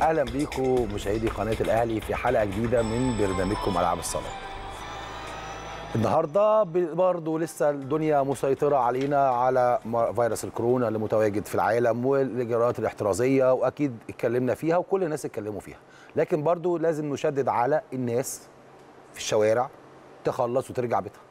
اهلا بيكم مشاهدي قناه الاهلي في حلقه جديده من برنامجكم العاب الصالات النهارده برضه لسه الدنيا مسيطره علينا على فيروس الكورونا اللي متواجد في العالم والاجراءات الاحترازيه واكيد اتكلمنا فيها وكل الناس اتكلموا فيها لكن برضه لازم نشدد على الناس في الشوارع تخلص وترجع بيتها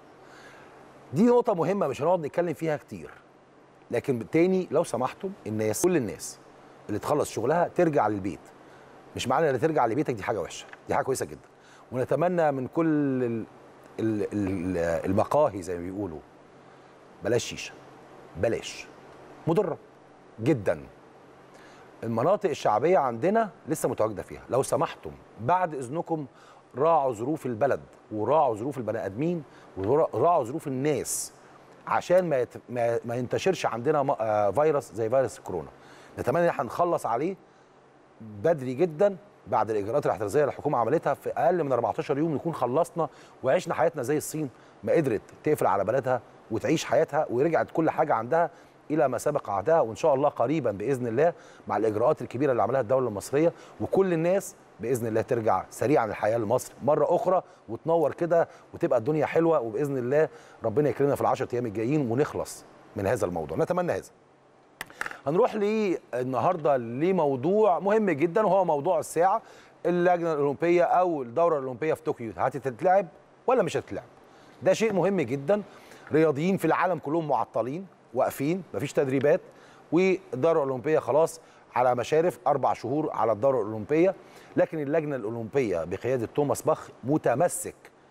دي نقطه مهمه مش هنقعد نتكلم فيها كتير لكن تاني لو سمحتم الناس كل الناس اللي تخلص شغلها ترجع للبيت مش معنى ان ترجع لبيتك دي حاجه وحشه دي حاجه كويسه جدا ونتمنى من كل ال ال ال المقاهي زي ما بيقولوا بلاش شيشه بلاش مضره جدا المناطق الشعبيه عندنا لسه متواجده فيها لو سمحتم بعد اذنكم راعوا ظروف البلد وراعوا ظروف البني ادمين وراعوا ظروف الناس عشان ما, يت... ما... ما ينتشرش عندنا م... آه فيروس زي فيروس الكورونا نتمنى ان احنا نخلص عليه بدري جدا بعد الاجراءات الاحترازيه اللي الحكومه عملتها في اقل من 14 يوم نكون خلصنا وعشنا حياتنا زي الصين ما قدرت تقفل على بلدها وتعيش حياتها ورجعت كل حاجه عندها الى ما سبق عهدها وان شاء الله قريبا باذن الله مع الاجراءات الكبيره اللي عملها الدوله المصريه وكل الناس باذن الله ترجع سريعا الحياه لمصر مره اخرى وتنور كده وتبقى الدنيا حلوه وباذن الله ربنا يكرمنا في العشر ايام الجايين ونخلص من هذا الموضوع نتمنى هذا هنروح ليه النهارده لموضوع مهم جدا وهو موضوع الساعه اللجنه الاولمبيه او الدوره الاولمبيه في طوكيو هتتلعب ولا مش هتتلعب ده شيء مهم جدا رياضيين في العالم كلهم معطلين واقفين مفيش تدريبات والدوره الاولمبيه خلاص على مشارف اربع شهور على الدوره الاولمبيه لكن اللجنه الاولمبيه بقياده توماس باخ متمسك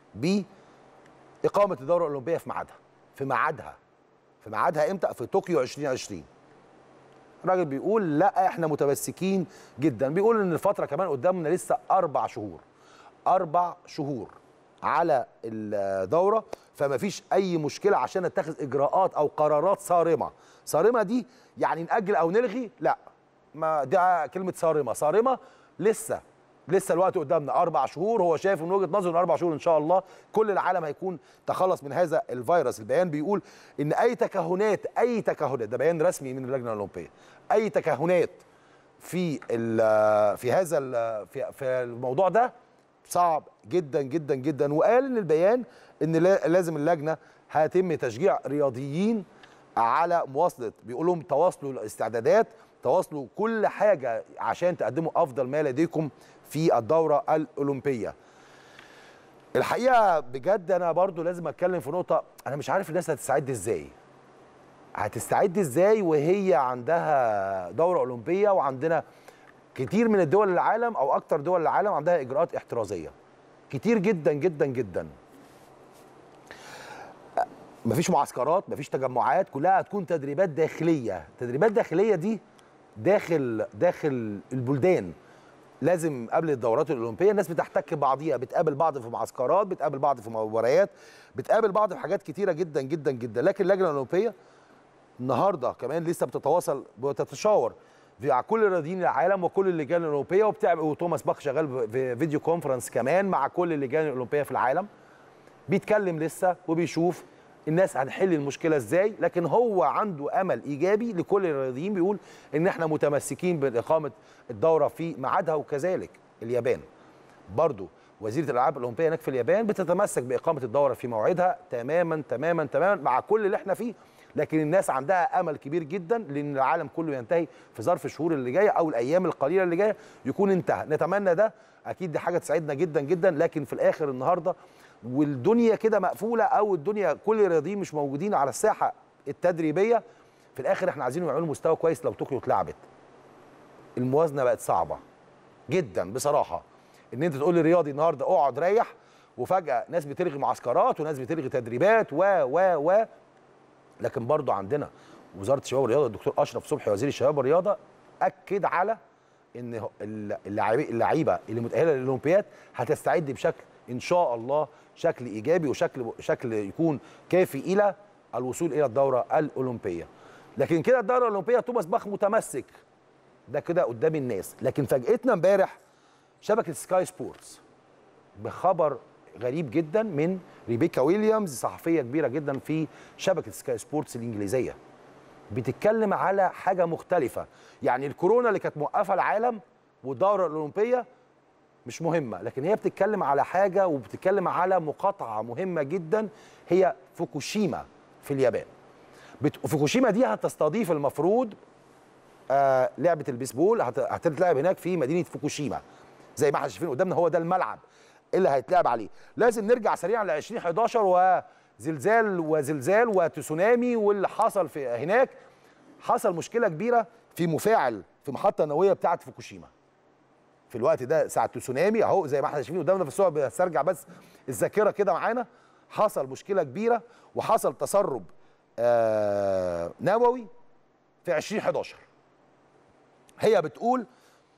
باقامه الدوره الاولمبيه في ميعادها في ميعادها في ميعادها امتى في طوكيو 2020 الراجل بيقول لا احنا متمسكين جدا بيقول ان الفتره كمان قدامنا لسه اربع شهور اربع شهور على الدوره فما فيش اي مشكله عشان نتخذ اجراءات او قرارات صارمه صارمه دي يعني ناجل او نلغي لا ما ده كلمه صارمه صارمه لسه لسه الوقت قدامنا اربع شهور هو شايف من وجهه نظره ان اربع شهور ان شاء الله كل العالم هيكون تخلص من هذا الفيروس البيان بيقول ان اي تكهنات اي تكهنات ده بيان رسمي من اللجنه الاولمبيه اي تكهنات في في هذا في, في الموضوع ده صعب جدا جدا جدا وقال ان البيان ان لازم اللجنه هيتم تشجيع رياضيين على مواصله بيقول لهم تواصلوا الاستعدادات تواصلوا كل حاجه عشان تقدموا افضل ما لديكم في الدوره الاولمبيه الحقيقه بجد انا برضو لازم اتكلم في نقطه انا مش عارف الناس هتستعد ازاي هتستعد ازاي وهي عندها دوره اولمبيه وعندنا كتير من الدول العالم او اكتر دول العالم عندها اجراءات احترازيه كتير جدا جدا جدا مفيش معسكرات مفيش تجمعات كلها هتكون تدريبات داخليه تدريبات داخليه دي داخل داخل البلدان لازم قبل الدورات الاولمبيه الناس بتحتك بعضيها بتقابل بعض في معسكرات بتقابل بعض في مباريات بتقابل بعض في حاجات كتيره جدا جدا جدا لكن اللجنه الاولمبيه النهارده كمان لسه بتتواصل بتتشاور مع كل رياضيين العالم وكل اللجان الاولمبيه وبتعمل وتوماس باخ شغال في فيديو كونفرنس كمان مع كل اللجان الاولمبيه في العالم بيتكلم لسه وبيشوف الناس هنحل المشكله ازاي لكن هو عنده امل ايجابي لكل الرياضيين بيقول ان احنا متمسكين باقامه الدوره في ميعادها وكذلك اليابان برضو وزيره الالعاب الاولمبيه هناك في اليابان بتتمسك باقامه الدوره في موعدها تماما تماما تماما مع كل اللي احنا فيه لكن الناس عندها امل كبير جدا لان العالم كله ينتهي في ظرف الشهور اللي جايه او الايام القليله اللي جايه يكون انتهى نتمنى ده اكيد دي حاجه تسعدنا جدا جدا لكن في الاخر النهارده والدنيا كده مقفوله او الدنيا كل الرياضيين مش موجودين على الساحه التدريبيه في الاخر احنا عايزينهم يعملوا مستوى كويس لو طوكيو اتلعبت الموازنه بقت صعبه جدا بصراحه ان انت تقول للرياضي النهارده اقعد ريح وفجاه ناس بتلغي معسكرات وناس بتلغي تدريبات و و و لكن برضو عندنا وزاره الشباب والرياضه الدكتور اشرف صبحي وزير الشباب والرياضه اكد على ان اللعيبه اللي متاهله للاولمبياد هتستعد بشكل ان شاء الله شكل ايجابي وشكل شكل يكون كافي الى الوصول الى الدوره الاولمبيه لكن كده الدوره الاولمبيه توماس باخ متمسك ده كده قدام الناس لكن فاجئتنا امبارح شبكه سكاي سبورتس بخبر غريب جدا من ريبيكا ويليامز صحفيه كبيره جدا في شبكه سكاي سبورتس الانجليزيه بتتكلم على حاجه مختلفه يعني الكورونا اللي كانت موقفه العالم والدوره الاولمبيه مش مهمه لكن هي بتتكلم على حاجه وبتتكلم على مقاطعه مهمه جدا هي فوكوشيما في اليابان بت... فوكوشيما دي هتستضيف المفروض آه لعبه البيسبول هت... هتتلعب هناك في مدينه فوكوشيما زي ما احنا شايفين قدامنا هو ده الملعب اللي هيتلعب عليه لازم نرجع سريعا ل 2011 وزلزال وزلزال وتسونامي واللي حصل في هناك حصل مشكله كبيره في مفاعل في محطه نوويه بتاعه فوكوشيما في الوقت ده ساعه تسونامي اهو زي ما احنا شايفين قدامنا في الصور بسترجع بس الذاكره كده معانا حصل مشكله كبيره وحصل تسرب آه نووي في 2011 هي بتقول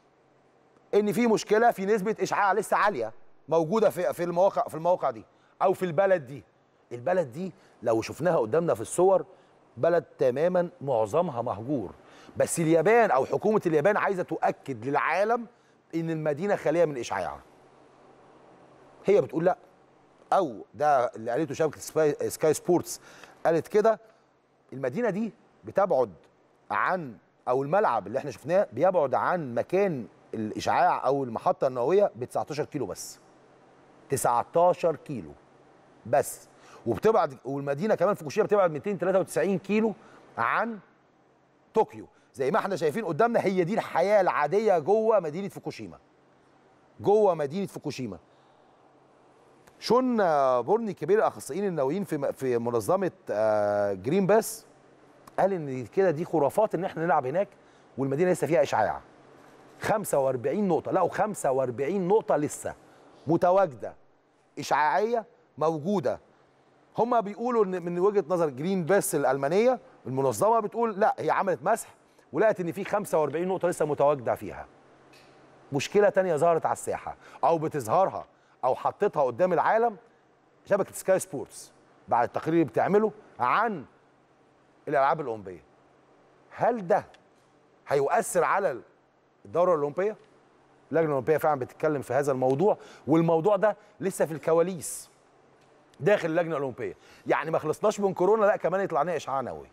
ان في مشكله في نسبه اشعاع لسه عاليه موجوده في في المواقع في المواقع دي او في البلد دي البلد دي لو شفناها قدامنا في الصور بلد تماما معظمها مهجور بس اليابان او حكومه اليابان عايزه تؤكد للعالم ان المدينه خاليه من الاشعاع هي بتقول لا او ده اللي قالته شبكه سباي سكاي سبورتس قالت كده المدينه دي بتبعد عن او الملعب اللي احنا شفناه بيبعد عن مكان الاشعاع او المحطه النوويه ب 19 كيلو بس 19 كيلو بس وبتبعد والمدينه كمان فوكوشيما بتبعد 293 كيلو عن طوكيو زي ما احنا شايفين قدامنا هي دي الحياه العاديه جوه مدينه فوكوشيما جوه مدينه فوكوشيما شون بورني كبير الاخصائيين النوويين في في منظمه جرين باس قال ان كده دي خرافات ان احنا نلعب هناك والمدينه لسه فيها اشعاع 45 نقطه لقوا 45 نقطه لسه متواجده اشعاعيه موجوده هما بيقولوا ان من وجهه نظر جرين باس الالمانيه المنظمه بتقول لا هي عملت مسح ولقت ان في 45 نقطه لسه متواجده فيها مشكله تانية ظهرت على الساحه او بتظهرها او حطيتها قدام العالم شبكه سكاي سبورتس بعد التقرير اللي بتعمله عن الالعاب الاولمبيه هل ده هيؤثر على الدوره الاولمبيه اللجنه الاولمبيه فعلا بتتكلم في هذا الموضوع والموضوع ده لسه في الكواليس داخل اللجنه الاولمبيه يعني ما خلصناش من كورونا لا كمان يطلع لنا اشعاع نووي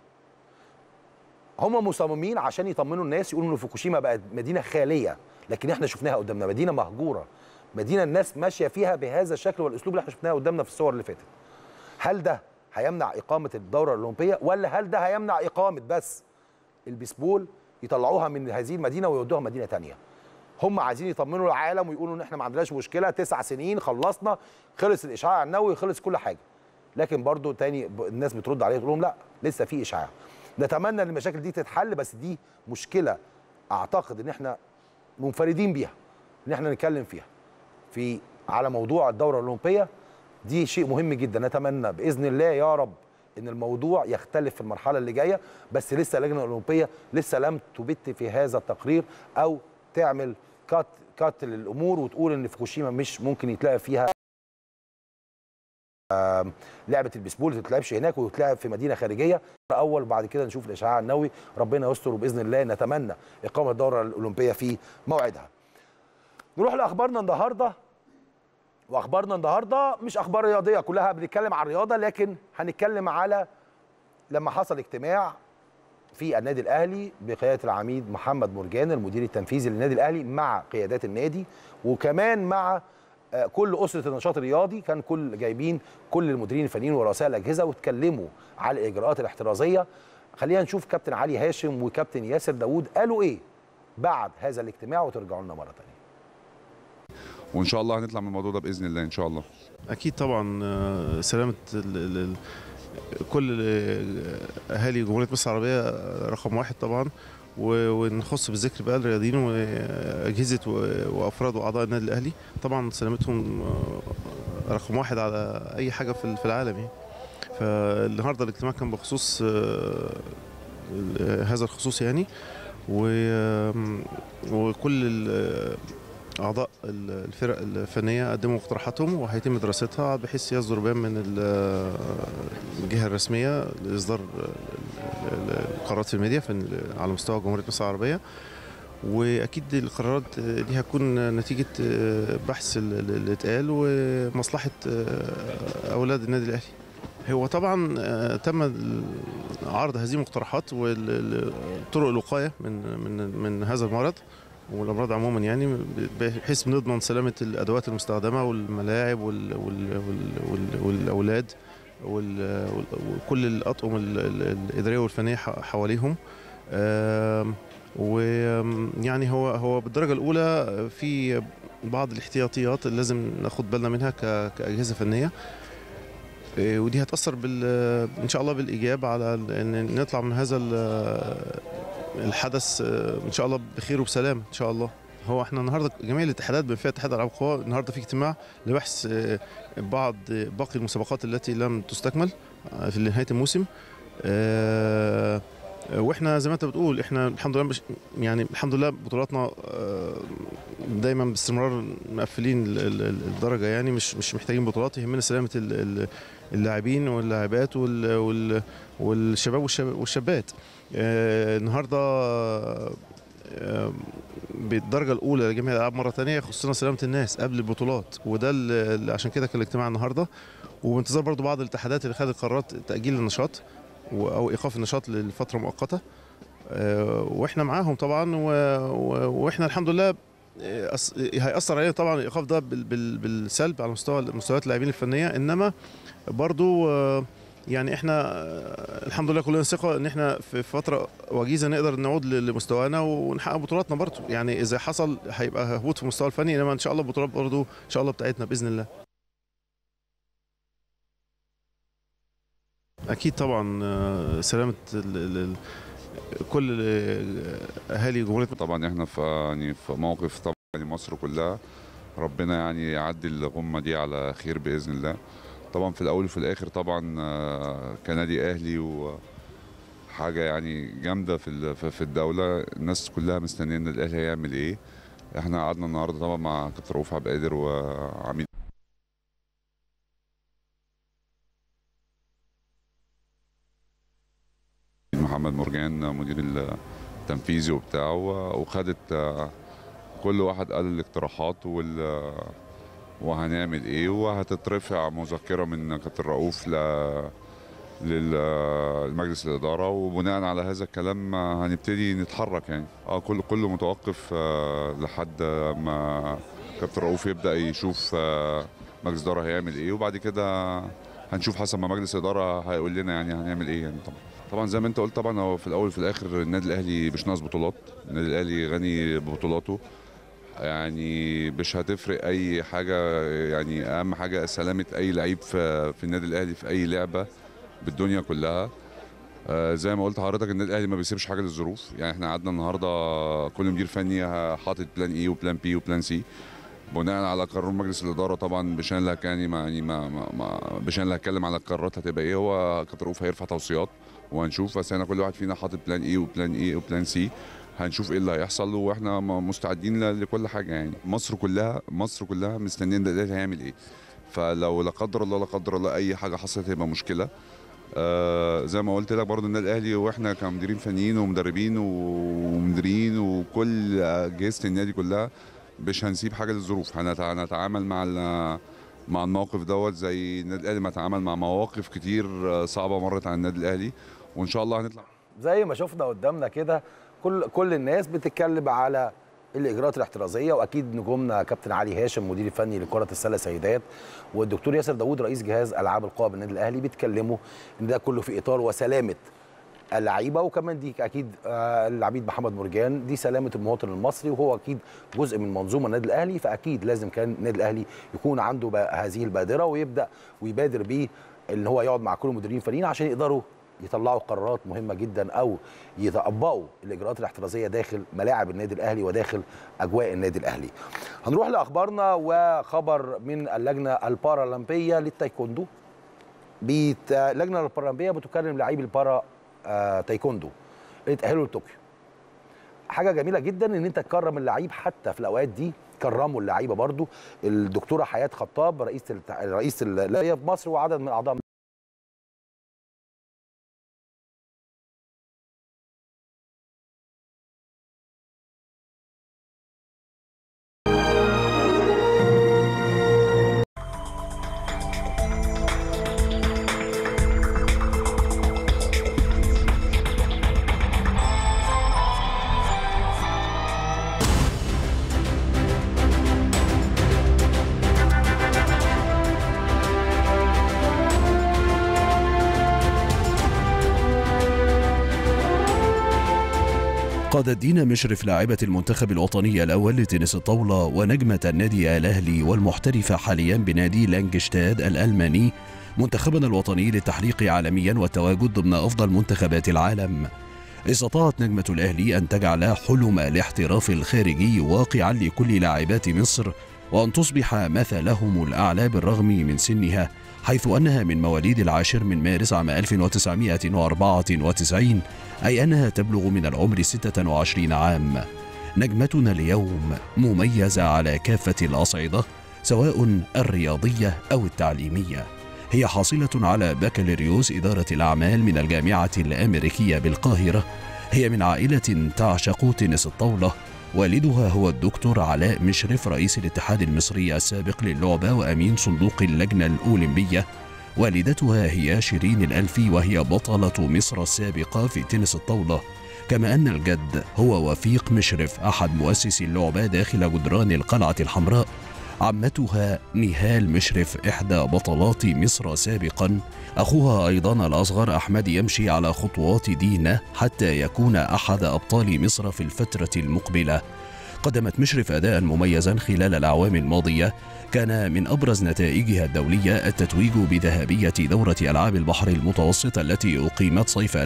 هم مصممين عشان يطمنوا الناس يقولوا ان فوكوشيما بقت مدينه خاليه لكن احنا شفناها قدامنا مدينه مهجوره مدينه الناس ماشيه فيها بهذا الشكل والاسلوب اللي احنا شفناها قدامنا في الصور اللي فاتت هل ده هيمنع اقامه الدوره الاولمبيه ولا هل ده هيمنع اقامه بس البيسبول يطلعوها من هذه المدينه ويودوها مدينه ثانيه هم عايزين يطمنوا العالم ويقولوا ان احنا ما عندناش مشكله تسع سنين خلصنا خلص الاشعاع النووي خلص كل حاجه لكن برضو تاني الناس بترد عليه تقول لهم لا لسه في اشعاع نتمنى ان المشاكل دي تتحل بس دي مشكله اعتقد ان احنا منفردين بيها ان احنا نتكلم فيها في على موضوع الدوره الاولمبيه دي شيء مهم جدا نتمنى باذن الله يا رب ان الموضوع يختلف في المرحله اللي جايه بس لسه اللجنه الاولمبيه لسه لم تبت في هذا التقرير او تعمل كات كات للامور وتقول ان فوكوشيما مش ممكن يتلعب فيها لعبه البيسبول ما تتلعبش هناك وتتلعب في مدينه خارجيه اول وبعد كده نشوف الاشعاع النووي ربنا يستر وباذن الله نتمنى اقامه الدوره الاولمبيه في موعدها نروح لاخبارنا النهارده واخبارنا النهارده مش اخبار رياضيه كلها بنتكلم عن الرياضه لكن هنتكلم على لما حصل اجتماع في النادي الاهلي بقياده العميد محمد مرجان المدير التنفيذي للنادي الاهلي مع قيادات النادي وكمان مع كل اسره النشاط الرياضي كان كل جايبين كل المديرين الفنيين ورؤساء الاجهزه واتكلموا على الاجراءات الاحترازيه خلينا نشوف كابتن علي هاشم وكابتن ياسر داوود قالوا ايه بعد هذا الاجتماع وترجعوا لنا مره ثانيه وان شاء الله هنطلع من الموضوع ده باذن الله ان شاء الله اكيد طبعا سلامه ال ال كل اهالي جمهوريه مصر العربيه رقم واحد طبعا ونخص بالذكر بقى الرياضيين واجهزه وافراد واعضاء النادي الاهلي طبعا سلامتهم رقم واحد على اي حاجه في العالم يعني فالنهارده الاجتماع كان بخصوص هذا الخصوص يعني وكل اعضاء الفرق الفنيه قدموا مقترحاتهم وهيتم دراستها بحيث يصدر بيان من الجهه الرسميه لاصدار القرارات في الميديا في على مستوى جمهوريه مصر العربيه واكيد القرارات دي هتكون نتيجه بحث اللي اتقال ومصلحه اولاد النادي الاهلي هو طبعا تم عرض هذه المقترحات وطرق الوقايه من من من هذا المرض والامراض عموما يعني بحيث بنضمن سلامه الادوات المستخدمه والملاعب وال وال وال وال والاولاد وال- وال- وكل الاطقم ال- ال- الاداريه والفنيه ح- حواليهم آم، ويعني هو هو بالدرجه الاولى في بعض الاحتياطيات اللي لازم ناخد بالنا منها ك- كاجهزه فنيه إيه، ودي هتاثر بال ان شاء الله بالايجاب على ال- ان نطلع من هذا ال- الحدث آه، ان شاء الله بخير وبسلام ان شاء الله هو احنا النهارده جميع الاتحادات بما فيها اتحاد العاب القوى النهارده في اجتماع لبحث آه، بعض باقي المسابقات التي لم تستكمل آه، في نهايه الموسم آه، واحنا زي ما انت بتقول احنا الحمد لله مش يعني الحمد لله بطولاتنا آه، دايما باستمرار مقفلين ال- ال- ال- الدرجه يعني مش مش محتاجين بطولات يهمنا سلامه ال- ال- اللاعبين واللاعبات وال- وال- والشباب والشب- والشابات آه، النهارده آه، بالدرجه الاولى لجميع الالعاب مره ثانيه يخصنا سلامه الناس قبل البطولات وده اللي عشان كده كان الاجتماع النهارده وبانتظار برضو بعض الاتحادات اللي خدت قرارات تاجيل النشاط و- او ايقاف النشاط لفتره مؤقته آه، واحنا معاهم طبعا و- و- واحنا الحمد لله آه، أص- هيأثر علينا طبعا الايقاف ده بال- بال- بالسلب على مستوى مستويات اللاعبين الفنيه انما برضو آه، يعني احنا آه، الحمد لله كلنا ثقه ان احنا في فتره وجيزه نقدر نعود ل- لمستوانا ونحقق بطولاتنا برضو يعني اذا حصل هيبقى هبوط في المستوى الفني انما ان شاء الله البطولات برضو ان شاء الله بتاعتنا باذن الله اكيد طبعا آه، سلامه ال- ال- ال- كل آه، اهالي جمهوريه طبعا احنا في يعني في موقف طبعا يعني مصر كلها ربنا يعني يعدي الغمه دي على خير باذن الله طبعا في الاول وفي الاخر طبعا آه، كنادي اهلي و حاجه يعني جامده في ال- في في الدوله الناس كلها مستنيه ان الاهلي هيعمل ايه احنا قعدنا النهارده طبعا مع كابتن رؤوف عبد القادر وعميد محمد مرجان مدير التنفيذي وبتاعه وخدت آه، كل واحد قال الاقتراحات وال وهنعمل ايه وهتترفع مذكره من كابتن رؤوف ل للمجلس الاداره وبناء على هذا الكلام آه، هنبتدي نتحرك يعني اه كله كله متوقف آه، لحد ما كابتن رؤوف يبدا يشوف آه، مجلس الاداره هيعمل ايه وبعد كده هنشوف حسب ما مجلس الاداره هيقول لنا يعني هنعمل ايه يعني طبعا طبعا زي ما انت قلت طبعا هو في الاول وفي الاخر النادي الاهلي مش ناقص بطولات النادي الاهلي غني ببطولاته يعني مش هتفرق اي حاجه يعني اهم حاجه سلامه اي لعيب في في النادي الاهلي في اي لعبه بالدنيا كلها آه، زي ما قلت لحضرتك النادي الاهلي ما بيسيبش حاجه للظروف يعني احنا قعدنا النهارده كل مدير فني حاطط بلان اي وبلان بي وبلان سي بناء على قرار مجلس الاداره طبعا بشان اللي يعني ما يعني ما, ما, ما بشان اللي هتكلم على القرارات هتبقى ايه هو كابتن رؤوف هيرفع توصيات وهنشوف بس احنا كل واحد فينا حاطط بلان اي وبلان اي وبلان سي هنشوف ايه اللي هيحصل واحنا م- مستعدين ل- لكل حاجه يعني مصر كلها مصر كلها مستنيين الاهلي هيعمل ايه فلو لا قدر الله لا قدر الله اي حاجه حصلت هيبقى مشكله آه زي ما قلت لك برضو النادي الاهلي واحنا كمديرين فنيين ومدربين ومديرين وكل اجهزه النادي كلها مش هنسيب حاجه للظروف هنت- هنتعامل مع ال- مع الموقف دوت زي النادي الاهلي ما تعامل مع مواقف كتير آه، صعبه مرت على النادي الاهلي وان شاء الله هنطلع زي ما شفنا قدامنا كده كل كل الناس بتتكلم على الاجراءات الاحترازيه واكيد نجومنا كابتن علي هاشم مدير الفني لكره السله سيدات والدكتور ياسر داوود رئيس جهاز العاب القوى بالنادي الاهلي بيتكلموا ان ده كله في اطار وسلامه اللعيبه وكمان دي اكيد آه، العميد محمد مرجان دي سلامه المواطن المصري وهو اكيد جزء من منظومه النادي الاهلي فاكيد لازم كان النادي الاهلي يكون عنده بقى هذه البادره ويبدا ويبادر بيه ان هو يقعد مع كل المديرين الفنيين عشان يقدروا يطلعوا قرارات مهمه جدا او يطبقوا الاجراءات الاحترازيه داخل ملاعب النادي الاهلي وداخل اجواء النادي الاهلي. هنروح لاخبارنا وخبر من اللجنه البارالمبيه للتايكوندو. بيت... اللجنه البارالمبيه بتكرم لاعبي البارا آه... تايكوندو اللي اتاهلوا لطوكيو. حاجه جميله جدا ان انت تكرم اللعيب حتى في الاوقات دي كرموا اللعيبه برضو الدكتوره حياه خطاب رئيس التع... رئيس اللجنه في مصر وعدد من اعضاء قادت دينا مشرف لاعبة المنتخب الوطني الأول لتنس الطاولة ونجمة النادي الأهلي والمحترفة حاليا بنادي لانجشتاد الألماني منتخبنا الوطني للتحليق عالميا والتواجد ضمن أفضل منتخبات العالم استطاعت نجمة الأهلي أن تجعل حلم الاحتراف الخارجي واقعا لكل لاعبات مصر وأن تصبح مثلهم الأعلى بالرغم من سنها حيث أنها من مواليد العاشر من مارس عام 1994 أي أنها تبلغ من العمر 26 عام نجمتنا اليوم مميزة على كافة الأصعدة سواء الرياضية أو التعليمية هي حاصلة على بكالوريوس إدارة الأعمال من الجامعة الأمريكية بالقاهرة هي من عائلة تعشق تنس الطاولة والدها هو الدكتور علاء مشرف رئيس الاتحاد المصري السابق للعبة وأمين صندوق اللجنة الأولمبية والدتها هي شيرين الألفي وهي بطلة مصر السابقة في تنس الطاولة كما أن الجد هو وفيق مشرف أحد مؤسسي اللعبة داخل جدران القلعة الحمراء عمتها نهال مشرف إحدى بطلات مصر سابقا أخوها أيضا الأصغر أحمد يمشي على خطوات دينا حتى يكون أحد أبطال مصر في الفترة المقبلة قدمت مشرف أداء مميزا خلال الأعوام الماضية كان من أبرز نتائجها الدولية التتويج بذهبية دورة ألعاب البحر المتوسط التي أقيمت صيف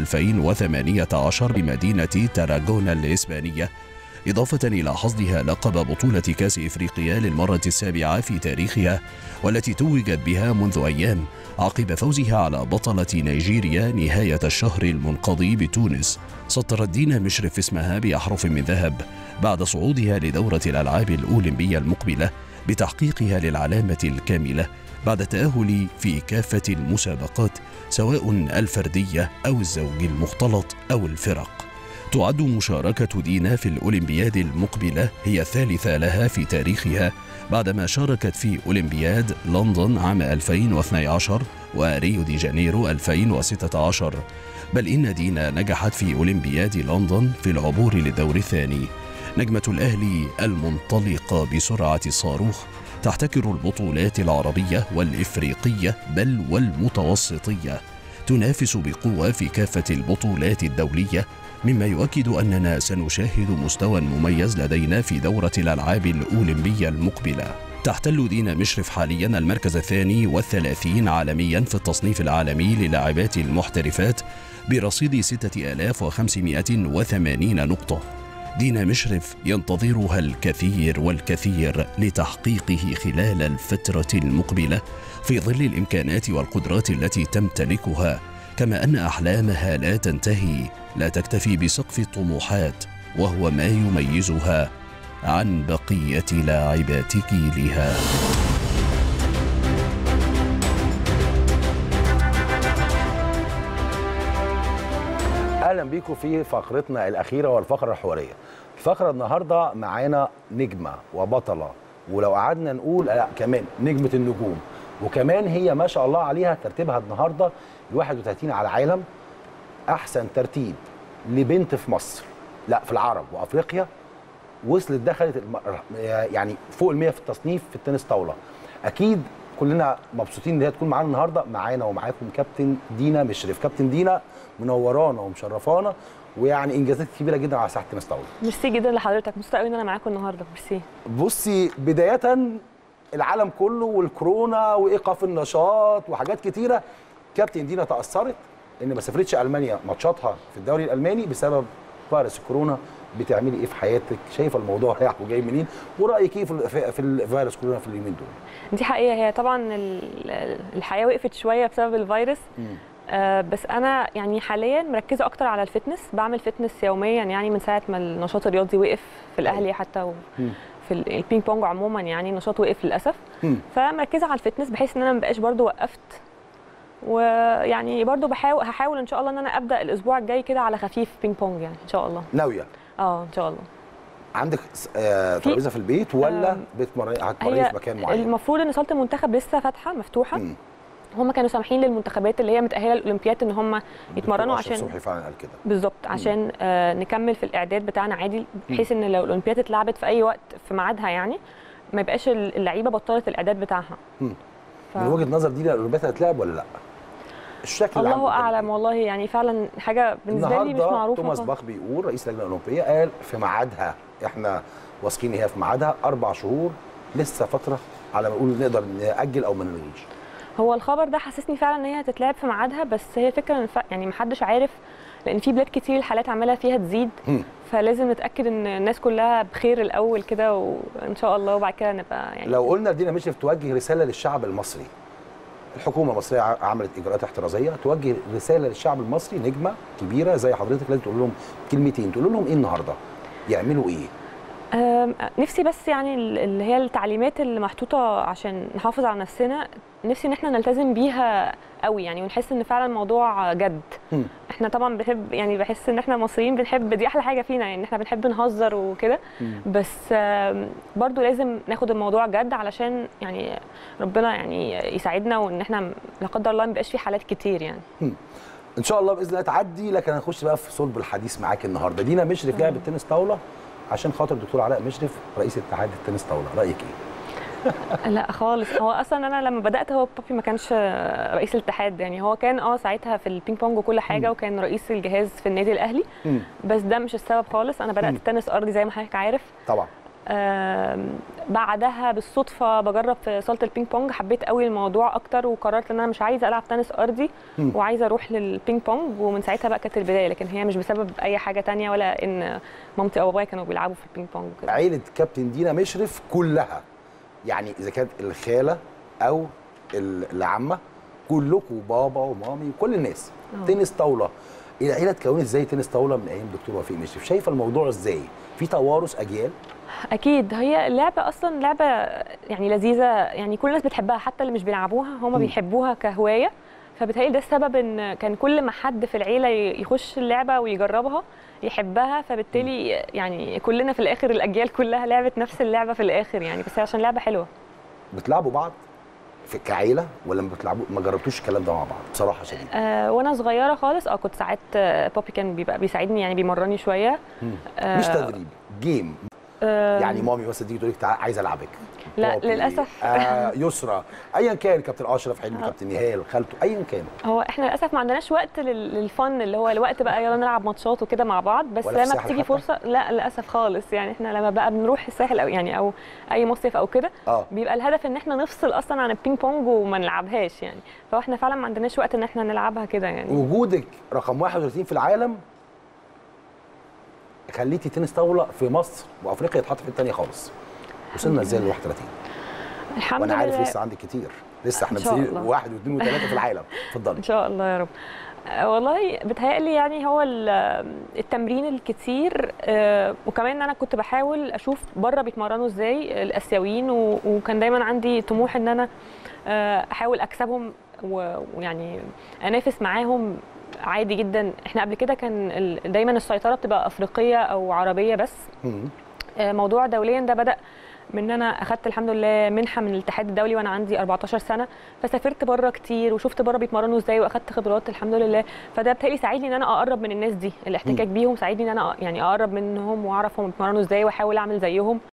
2018 بمدينة تاراجونا الإسبانية إضافة إلى حصدها لقب بطولة كأس إفريقيا للمرة السابعة في تاريخها والتي توجت بها منذ أيام عقب فوزها على بطلة نيجيريا نهاية الشهر المنقضي بتونس سطرت دينا مشرف اسمها بأحرف من ذهب بعد صعودها لدورة الألعاب الأولمبية المقبلة بتحقيقها للعلامة الكاملة بعد التأهل في كافة المسابقات سواء الفردية أو الزوج المختلط أو الفرق تعد مشاركة دينا في الأولمبياد المقبلة هي الثالثة لها في تاريخها بعدما شاركت في أولمبياد لندن عام 2012 وريو دي جانيرو 2016 بل إن دينا نجحت في أولمبياد لندن في العبور للدور الثاني نجمة الأهلي المنطلقة بسرعة الصاروخ تحتكر البطولات العربية والإفريقية بل والمتوسطية تنافس بقوة في كافة البطولات الدولية مما يؤكد أننا سنشاهد مستوى مميز لدينا في دورة الألعاب الأولمبية المقبلة تحتل دينا مشرف حاليا المركز الثاني والثلاثين عالميا في التصنيف العالمي للاعبات المحترفات برصيد 6580 نقطة دينا مشرف ينتظرها الكثير والكثير لتحقيقه خلال الفترة المقبلة في ظل الإمكانات والقدرات التي تمتلكها كما أن أحلامها لا تنتهي لا تكتفي بسقف الطموحات وهو ما يميزها عن بقية لاعبات جيلها اهلا بيكم في فقرتنا الاخيره والفقره الحواريه الفقره النهارده معانا نجمه وبطله ولو قعدنا نقول لا كمان نجمه النجوم وكمان هي ما شاء الله عليها ترتيبها النهارده ال 31 على العالم احسن ترتيب لبنت في مصر لا في العرب وافريقيا وصلت دخلت الم... يعني فوق ال 100 في التصنيف في التنس طاوله اكيد كلنا مبسوطين ان هي تكون معانا النهارده معانا ومعاكم كابتن دينا مشرف كابتن دينا منورانا ومشرفانا ويعني انجازات كبيره جدا على ساحه التنس طاوله ميرسي جدا لحضرتك مبسوطه قوي ان انا معاكم النهارده ميرسي بصي بدايه العالم كله والكورونا وايقاف النشاط وحاجات كتيره كابتن دينا تاثرت ان ما سافرتش المانيا ماتشاتها في الدوري الالماني بسبب فيروس الكورونا بتعملي ايه في حياتك شايفه الموضوع رايح وجاي منين ورايك ايه في في- في الفيروس كورونا في اليومين دول دي حقيقه هي طبعا ال- الحياه وقفت شويه بسبب الفيروس آه بس انا يعني حاليا مركزه اكتر على الفتنس بعمل فتنس يوميا يعني من ساعه ما النشاط الرياضي وقف في الاهلي حتى و مم. في ال- البينج بونج عموما يعني النشاط وقف للاسف مم. فمركزه على الفتنس بحيث ان انا ما بقاش برضو وقفت ويعني برضو بحاول هحاول ان شاء الله ان انا ابدا الاسبوع الجاي كده على خفيف بينج بونج يعني ان شاء الله ناويه اه ان شاء الله عندك س- آه، في- ترابيزه في البيت ولا آم، بتمرني هتمرني هي في مكان معين المفروض ان صاله المنتخب لسه فاتحه مفتوحه مم. هم كانوا سامحين للمنتخبات اللي هي متاهله للاولمبياد ان هم يتمرنوا دكتور أشرف عشان صبحي فعلا قال كده بالظبط عشان آه نكمل في الاعداد بتاعنا عادي بحيث ان لو الاولمبياد اتلعبت في اي وقت في ميعادها يعني ما يبقاش اللعيبه بطلت الاعداد بتاعها مم. ف... من وجهه نظر دي الاولمبياد هتلعب ولا لا؟ الشكل العام الله قدام اعلم إيه؟ والله يعني فعلا حاجه بالنسبه لي مش النهارده معروفه توماس خالص. باخ بيقول رئيس اللجنه الاولمبيه قال في ميعادها احنا واثقين ان هي في ميعادها اربع شهور لسه فتره على ما نقول نقدر ناجل او ما نلغيش هو الخبر ده حسسني فعلا ان هي هتتلعب في ميعادها بس هي الفكره ان ف- يعني محدش عارف لان في بلاد كتير الحالات عماله فيها تزيد مم. فلازم نتاكد ان الناس كلها بخير الاول كده وان شاء الله وبعد كده نبقى يعني لو قلنا دينا مشرف توجه رساله للشعب المصري الحكومه المصريه ع- عملت اجراءات احترازيه توجه رساله للشعب المصري نجمه كبيره زي حضرتك لازم تقول لهم كلمتين تقول لهم ايه النهارده يعملوا ايه أم، نفسي بس يعني ال- اللي هي التعليمات اللي محطوطه عشان نحافظ على نفسنا نفسي ان احنا نلتزم بيها قوي يعني ونحس ان فعلا الموضوع جد مم. احنا طبعا بنحب يعني بحس ان احنا مصريين بنحب دي احلى حاجه فينا يعني احنا بنحب نهزر وكده بس آم، برضو لازم ناخد الموضوع جد علشان يعني ربنا يعني يساعدنا وان احنا لا قدر الله ما يبقاش في حالات كتير يعني ان شاء الله باذن الله تعدي لكن هنخش بقى في صلب الحديث معاك النهارده دينا مشرف لعبه تنس طاوله عشان خاطر الدكتور علاء مشرف رئيس اتحاد التنس طاوله رايك ايه لا خالص هو اصلا انا لما بدات هو بابي ما كانش رئيس الاتحاد يعني هو كان اه ساعتها في البينج بونج وكل حاجه وكان رئيس الجهاز في النادي الاهلي مم. بس ده مش السبب خالص انا بدات مم. التنس ارضي زي ما حضرتك عارف طبعا آم، بعدها بالصدفه بجرب في صاله البينج بونج حبيت قوي الموضوع اكتر وقررت ان انا مش عايزه العب تنس ارضي مم. وعايزه اروح للبينج بونج ومن ساعتها بقى كانت البدايه لكن هي مش بسبب اي حاجه تانية ولا ان مامتي او بابايا كانوا بيلعبوا في البينج بونج وكده عيله كابتن دينا مشرف كلها يعني اذا كانت الخاله او ال- العمه كلكم بابا ومامي وكل الناس آه. تنس طاوله العيله اتكونت ازاي تنس طاوله من ايام دكتور وفيق مشرف شايفه الموضوع ازاي في توارث اجيال اكيد هي اللعبه اصلا لعبه يعني لذيذه يعني كل الناس بتحبها حتى اللي مش بيلعبوها هم بيحبوها كهوايه فبالتالي ده السبب ان كان كل ما حد في العيله ي- يخش اللعبه ويجربها يحبها فبالتالي يعني كلنا في الاخر الاجيال كلها لعبت نفس اللعبه في الاخر يعني بس هي عشان لعبه حلوه بتلعبوا بعض في كعيله ولا ما بتلعبوا ما جربتوش الكلام ده مع بعض بصراحه شديده آه وانا صغيره خالص اه كنت ساعات آه، بابي كان بيبقى بيساعدني يعني بيمرني شويه آه مش تدريب جيم آه يعني مامي مثلا تيجي تقول لك تعالى عايز العبك لا، بابي، للأسف. آه يسرى ايا كان كابتن اشرف حلمي كابتن نهال خالته ايا كان هو احنا للاسف ما عندناش وقت لل- للفن اللي هو الوقت بقى يلا نلعب ماتشات وكده مع بعض بس ولا في لما الساحل بتيجي حتى؟ فرصه لا للاسف خالص يعني احنا لما بقى بنروح الساحل او يعني او اي مصيف او كده اه بيبقى الهدف ان احنا نفصل اصلا عن البينج بونج وما نلعبهاش يعني فاحنا فعلا ما عندناش وقت ان احنا نلعبها كده يعني وجودك رقم 31 في العالم خليتي تنس طاوله في مصر وافريقيا يتحط في حته ثانيه خالص وصلنا ازاي ل 31 الحمد وانا عارف لله لسه عندك كتير لسه احنا إن شاء مسيرين الله. واحد واثنين وثلاثه في العالم اتفضلي ان شاء الله يا رب آه، والله بتهيألي يعني هو ال- التمرين الكتير آه، وكمان ان انا كنت بحاول اشوف بره بيتمرنوا ازاي الاسيويين و- وكان دايما عندي طموح ان انا آه، احاول اكسبهم و- ويعني انافس معاهم عادي جدا احنا قبل كده كان ال- دايما السيطره بتبقى افريقيه او عربيه بس مم. آه، موضوع دوليا ده بدا من ان انا اخدت الحمد لله منحه من الاتحاد الدولي وانا عندي 14 سنه فسافرت بره كتير وشفت بره بيتمرنوا ازاي واخدت خبرات الحمد لله فده بالتالي ساعدني ان انا اقرب من الناس دي الاحتكاك بيهم ساعدني ان انا يعني اقرب منهم واعرف هم بيتمرنوا ازاي واحاول اعمل زيهم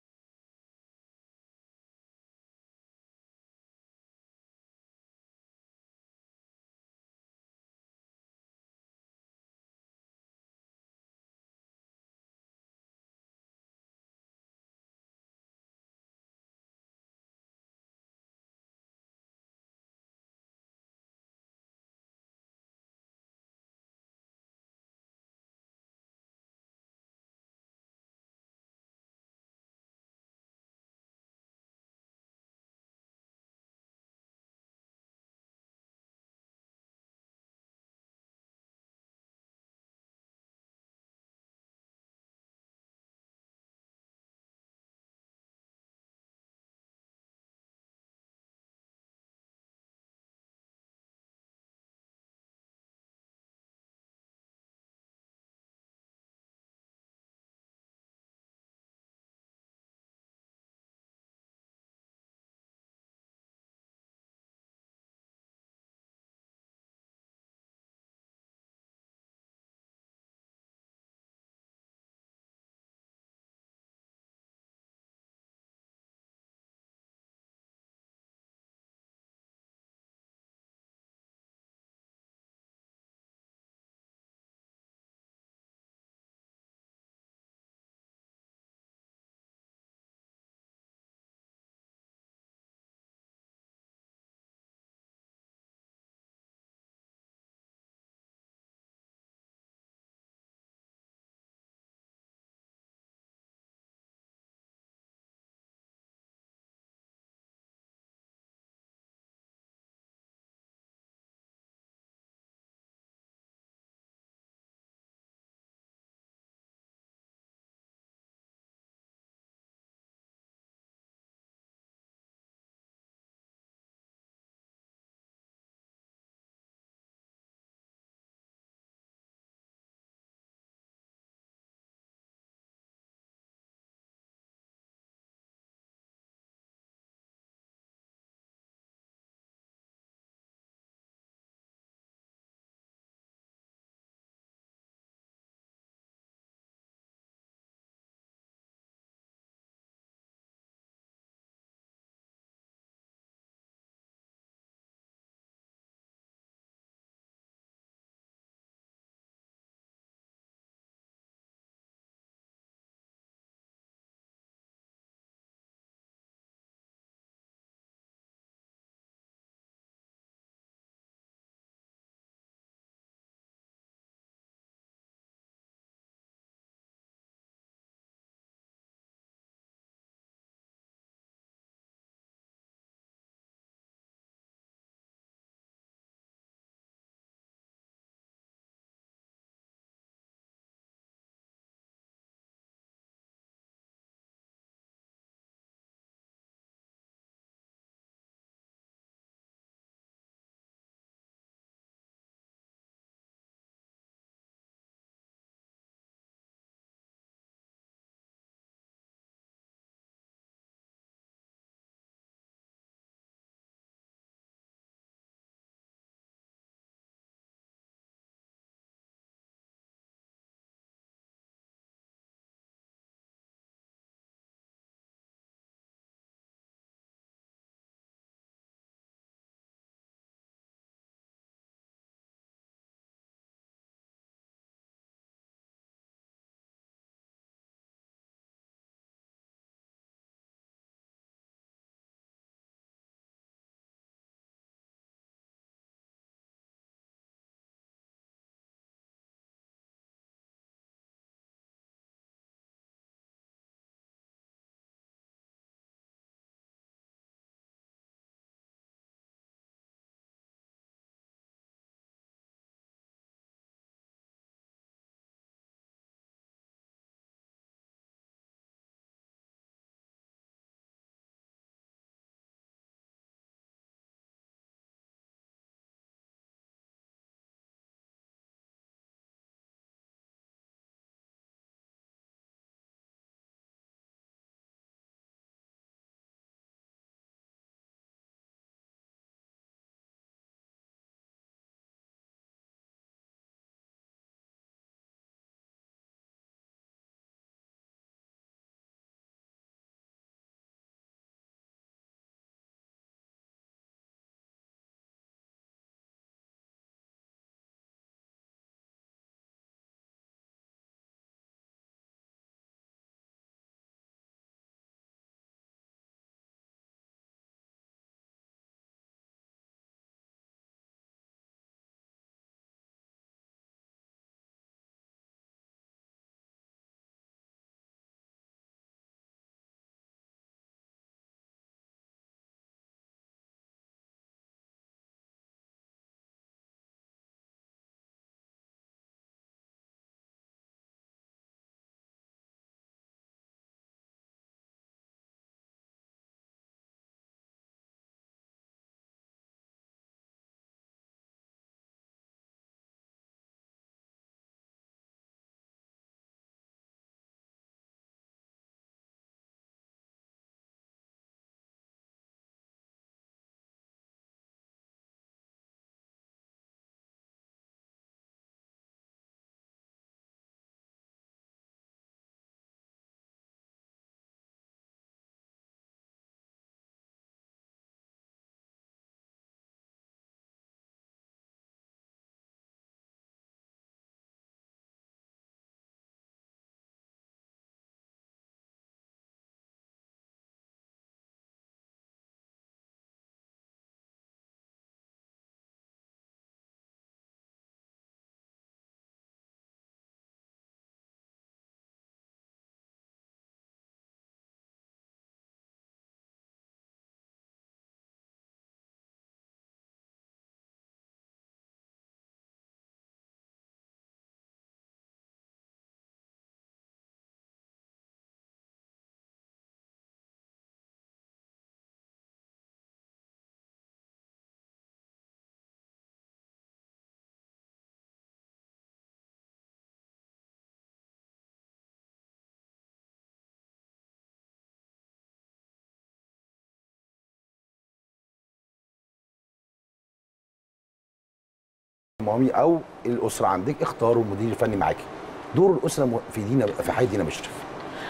مامي او الاسره عندك اختاروا المدير الفني معاكي دور الاسره م- في دينا في حياه دينا مشرف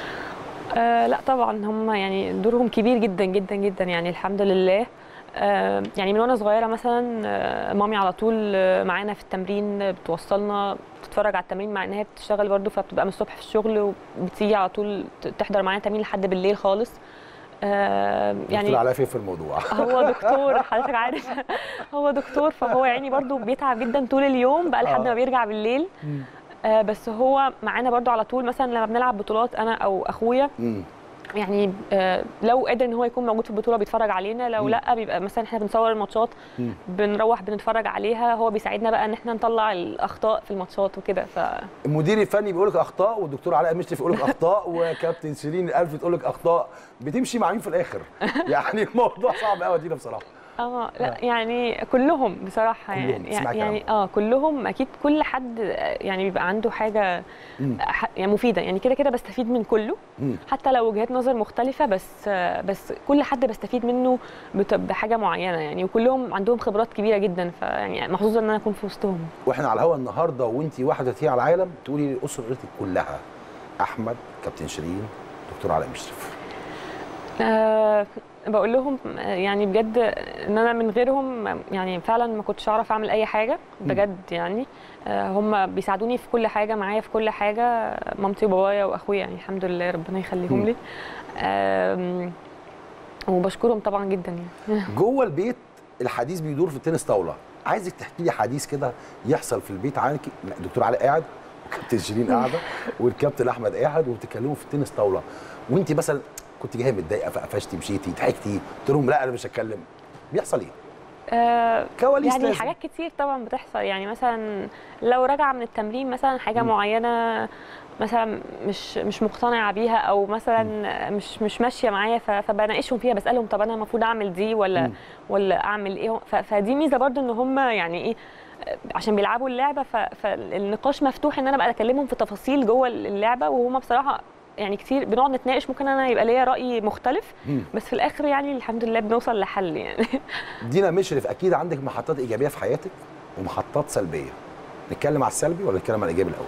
آه لا طبعا هم يعني دورهم كبير جدا جدا جدا يعني الحمد لله آه يعني من وانا صغيره مثلا آه مامي على طول آه معانا في التمرين آه، بتوصلنا بتتفرج على التمرين مع انها بتشتغل برضه فبتبقى من الصبح في الشغل وبتيجي على طول ت- تحضر معانا تمرين لحد بالليل خالص آه يعني يعني على فين في الموضوع هو دكتور حضرتك عارف هو دكتور فهو يعني برضو بيتعب جدا طول اليوم بقى لحد ما آه. بيرجع بالليل آه بس هو معانا برضو على طول مثلا لما بنلعب بطولات انا او اخويا مم. يعني آه لو قادر ان هو يكون موجود في البطوله بيتفرج علينا لو مم. لا بيبقى مثلا احنا بنصور الماتشات مم. بنروح بنتفرج عليها هو بيساعدنا بقى ان احنا نطلع الاخطاء في الماتشات وكده ف المدير الفني بيقول لك اخطاء والدكتور علاء مشرف يقول لك اخطاء وكابتن شيرين الالف تقول لك اخطاء بتمشي مع مين في الاخر يعني الموضوع صعب قوي دينا بصراحه اه لا يعني كلهم بصراحه كلهم، يعني تسمع يعني اه كلهم اكيد كل حد يعني بيبقى عنده حاجه مم. ح- يعني مفيده يعني كده كده بستفيد من كله مم. حتى لو وجهات نظر مختلفه بس بس كل حد بستفيد منه بت- بحاجه معينه يعني وكلهم عندهم خبرات كبيره جدا فيعني محظوظه ان انا اكون في وسطهم واحنا على الهوا النهارده وانت 31 على العالم تقولي لاسرتك كلها احمد كابتن شيرين دكتور علاء مشرف أه بقول لهم آه، يعني بجد ان انا من غيرهم يعني فعلا ما كنتش اعرف اعمل اي حاجه بجد يعني أه هم بيساعدوني في كل حاجه معايا في كل حاجه مامتي وبابايا واخويا يعني الحمد لله ربنا يخليهم مم. لي آم، وبشكرهم طبعا جدا يعني جوه البيت الحديث بيدور في التنس طاوله عايزك تحكي لي حديث كده يحصل في البيت عنك دكتور علاء قاعد وكابتن شيرين قاعده والكابتن احمد قاعد وبتتكلموا في التنس طاوله وانت مثلا كنت جايه متضايقه فقفشتي مشيتي ضحكتي قلت لهم لا انا مش هتكلم بيحصل ايه؟ آه، كواليس يعني لازم. حاجات كتير طبعا بتحصل يعني مثلا لو راجعه من التمرين مثلا حاجه مم. معينه مثلا مش مش مقتنعه بيها او مثلا مش مش ماشيه معايا ف- فبناقشهم فيها بسالهم طب انا المفروض اعمل دي ولا مم. ولا اعمل ايه ف- فدي ميزه برضو ان هم يعني ايه عشان بيلعبوا اللعبه ف- فالنقاش مفتوح ان انا بقى اكلمهم في تفاصيل جوه اللعبه وهم بصراحه يعني كتير بنقعد نتناقش ممكن انا يبقى ليا راي مختلف مم. بس في الاخر يعني الحمد لله بنوصل لحل يعني دينا مشرف اكيد عندك محطات ايجابيه في حياتك ومحطات سلبيه نتكلم على السلبي ولا نتكلم على الايجابي الاول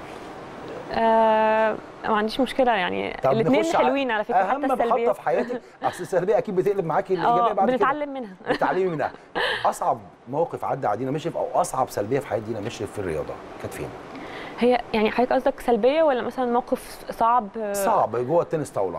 آه ما عنديش مشكله يعني طب الاثنين نخش على حلوين على فكره اهم حتى السلبيه محطه في حياتك اصل السلبيه اكيد بتقلب معاكي الايجابيه اه بعد كده بنتعلم منها بتتعلمي منها اصعب موقف عدى على دينا مشرف او اصعب سلبيه في حياه دينا مشرف في الرياضه كانت فين؟ هي يعني حضرتك قصدك سلبيه ولا مثلا موقف صعب آه، صعب جوه التنس طاوله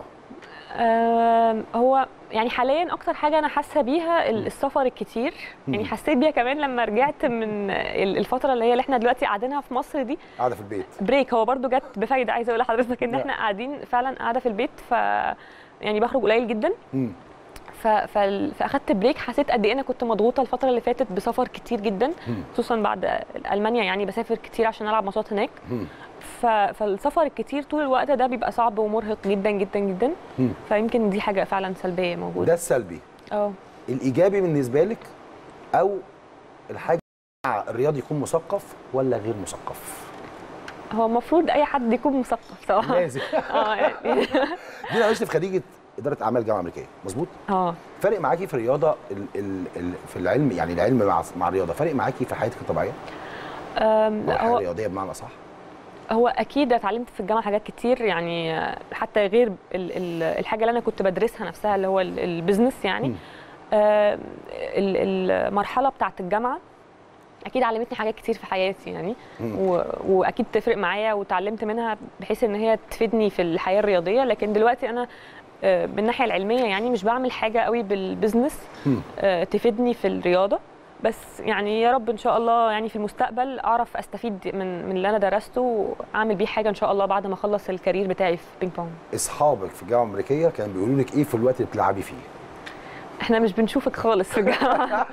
آه هو يعني حاليا اكتر حاجه انا حاسه بيها ال- السفر الكتير يعني مم. حسيت بيها كمان لما رجعت من ال- الفتره اللي هي اللي احنا دلوقتي قاعدينها في مصر دي قاعده في البيت بريك هو برضو جت بفايده عايزه اقول لحضرتك ان لا. احنا قاعدين فعلا قاعده في البيت ف يعني بخرج قليل جدا مم. ف... فال- فاخدت بريك حسيت قد ايه انا كنت مضغوطه الفتره اللي فاتت بسفر كتير جدا مم. خصوصا بعد المانيا يعني بسافر كتير عشان العب ماتشات هناك مم. ف... فالسفر الكتير طول الوقت ده بيبقى صعب ومرهق جدا جدا جدا مم. فيمكن دي حاجه فعلا سلبيه ده موجوده السلبي اه الايجابي بالنسبه لك او الحاجه الرياضي يكون مثقف ولا غير مثقف؟ هو المفروض اي حد يكون مثقف صراحه لازم اه يعني دينا مشرف خريجه اداره اعمال جامعه امريكيه مظبوط؟ اه فارق معاكي في الرياضه ال ال ال في العلم يعني العلم مع مع الرياضه فارق معاكي في حياتك الطبيعيه؟ أم، او الحياه هو الرياضيه بمعنى صح؟ هو اكيد اتعلمت في الجامعه حاجات كتير يعني آه، حتى غير ال- ال- الحاجه اللي انا كنت بدرسها نفسها اللي هو ال- البيزنس يعني مم. آه، ال- المرحله بتاعه الجامعه اكيد علمتني حاجات كتير في حياتي يعني مم. و... واكيد تفرق معايا وتعلمت منها بحيث ان هي تفيدني في الحياه الرياضيه لكن دلوقتي انا آه، من الناحيه العلميه يعني مش بعمل حاجه قوي بالبزنس مم. آه، تفيدني في الرياضه بس يعني يا رب ان شاء الله يعني في المستقبل اعرف استفيد من من اللي انا درسته واعمل بيه حاجه ان شاء الله بعد ما اخلص الكارير بتاعي في بينج بونج اصحابك في الجامعه الامريكيه كانوا بيقولوا لك ايه في الوقت اللي بتلعبي فيه؟ احنا مش بنشوفك خالص في الجامعه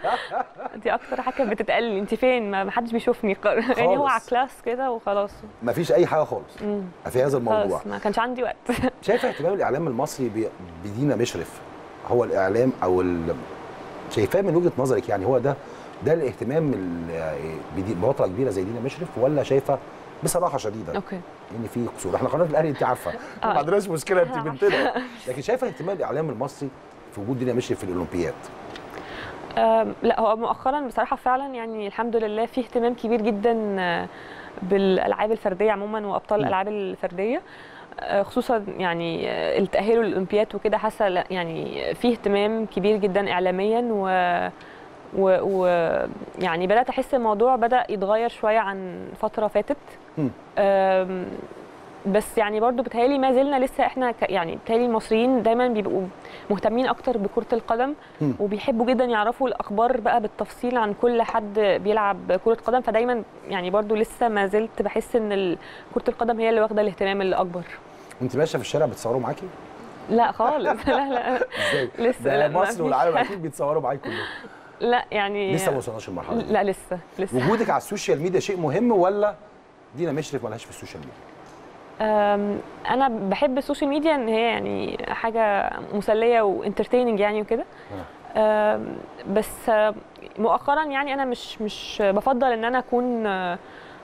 دي اكتر حاجه بتتقال لي انت فين ما ما حدش بيشوفني يعني هو على خالص. كلاس كده وخلاص مفيش اي حاجه خالص مم. في هذا الموضوع خلاص ما كانش عندي وقت شايفه اهتمام الاعلام المصري ب- بدينا مشرف هو الاعلام او ال... شايفاه من وجهه نظرك يعني هو ده ده الاهتمام ال- بدي- ببطله كبيره زي دينا مشرف ولا شايفه بصراحه شديده اوكي ان في قصور احنا قناه الاهلي انت عارفه ما آه. عندناش مشكله انت عارفة. بنتنا لكن شايفه اهتمام الاعلام المصري في وجود دينا مشرف في الاولمبياد آم، لا هو مؤخرا بصراحه فعلا يعني الحمد لله في اهتمام كبير جدا آه، بالالعاب الفرديه عموما وابطال م. الالعاب الفرديه آه، خصوصا يعني آه، التاهل للاولمبياد وكده حاسه لا، يعني في اهتمام كبير جدا اعلاميا و و, و يعني بدات احس الموضوع بدا يتغير شويه عن فتره فاتت م. آم، بس يعني برضو بتهيألي ما زلنا لسه احنا ك يعني بتهيألي المصريين دايما بيبقوا مهتمين اكتر بكرة القدم مم. وبيحبوا جدا يعرفوا الاخبار بقى بالتفصيل عن كل حد بيلعب كرة قدم فدايما يعني برضو لسه ما زلت بحس ان ال- كرة القدم هي اللي واخدة الاهتمام الاكبر وانت ماشيه في الشارع بتصوروا معاكي لا خالص لا لا ازاي لسه ده لا ما مصر فيش. والعالم اكيد بيتصوروا معاكي كلهم لا يعني لسه ما وصلناش المرحله دي لا لسه لسه وجودك على السوشيال ميديا شيء مهم ولا دينا مشرف مالهاش في السوشيال ميديا أم، انا بحب السوشيال ميديا ان هي يعني حاجه مسليه وانترتيننج يعني وكده أم، بس أم، مؤخرا يعني انا مش مش بفضل ان انا اكون أم،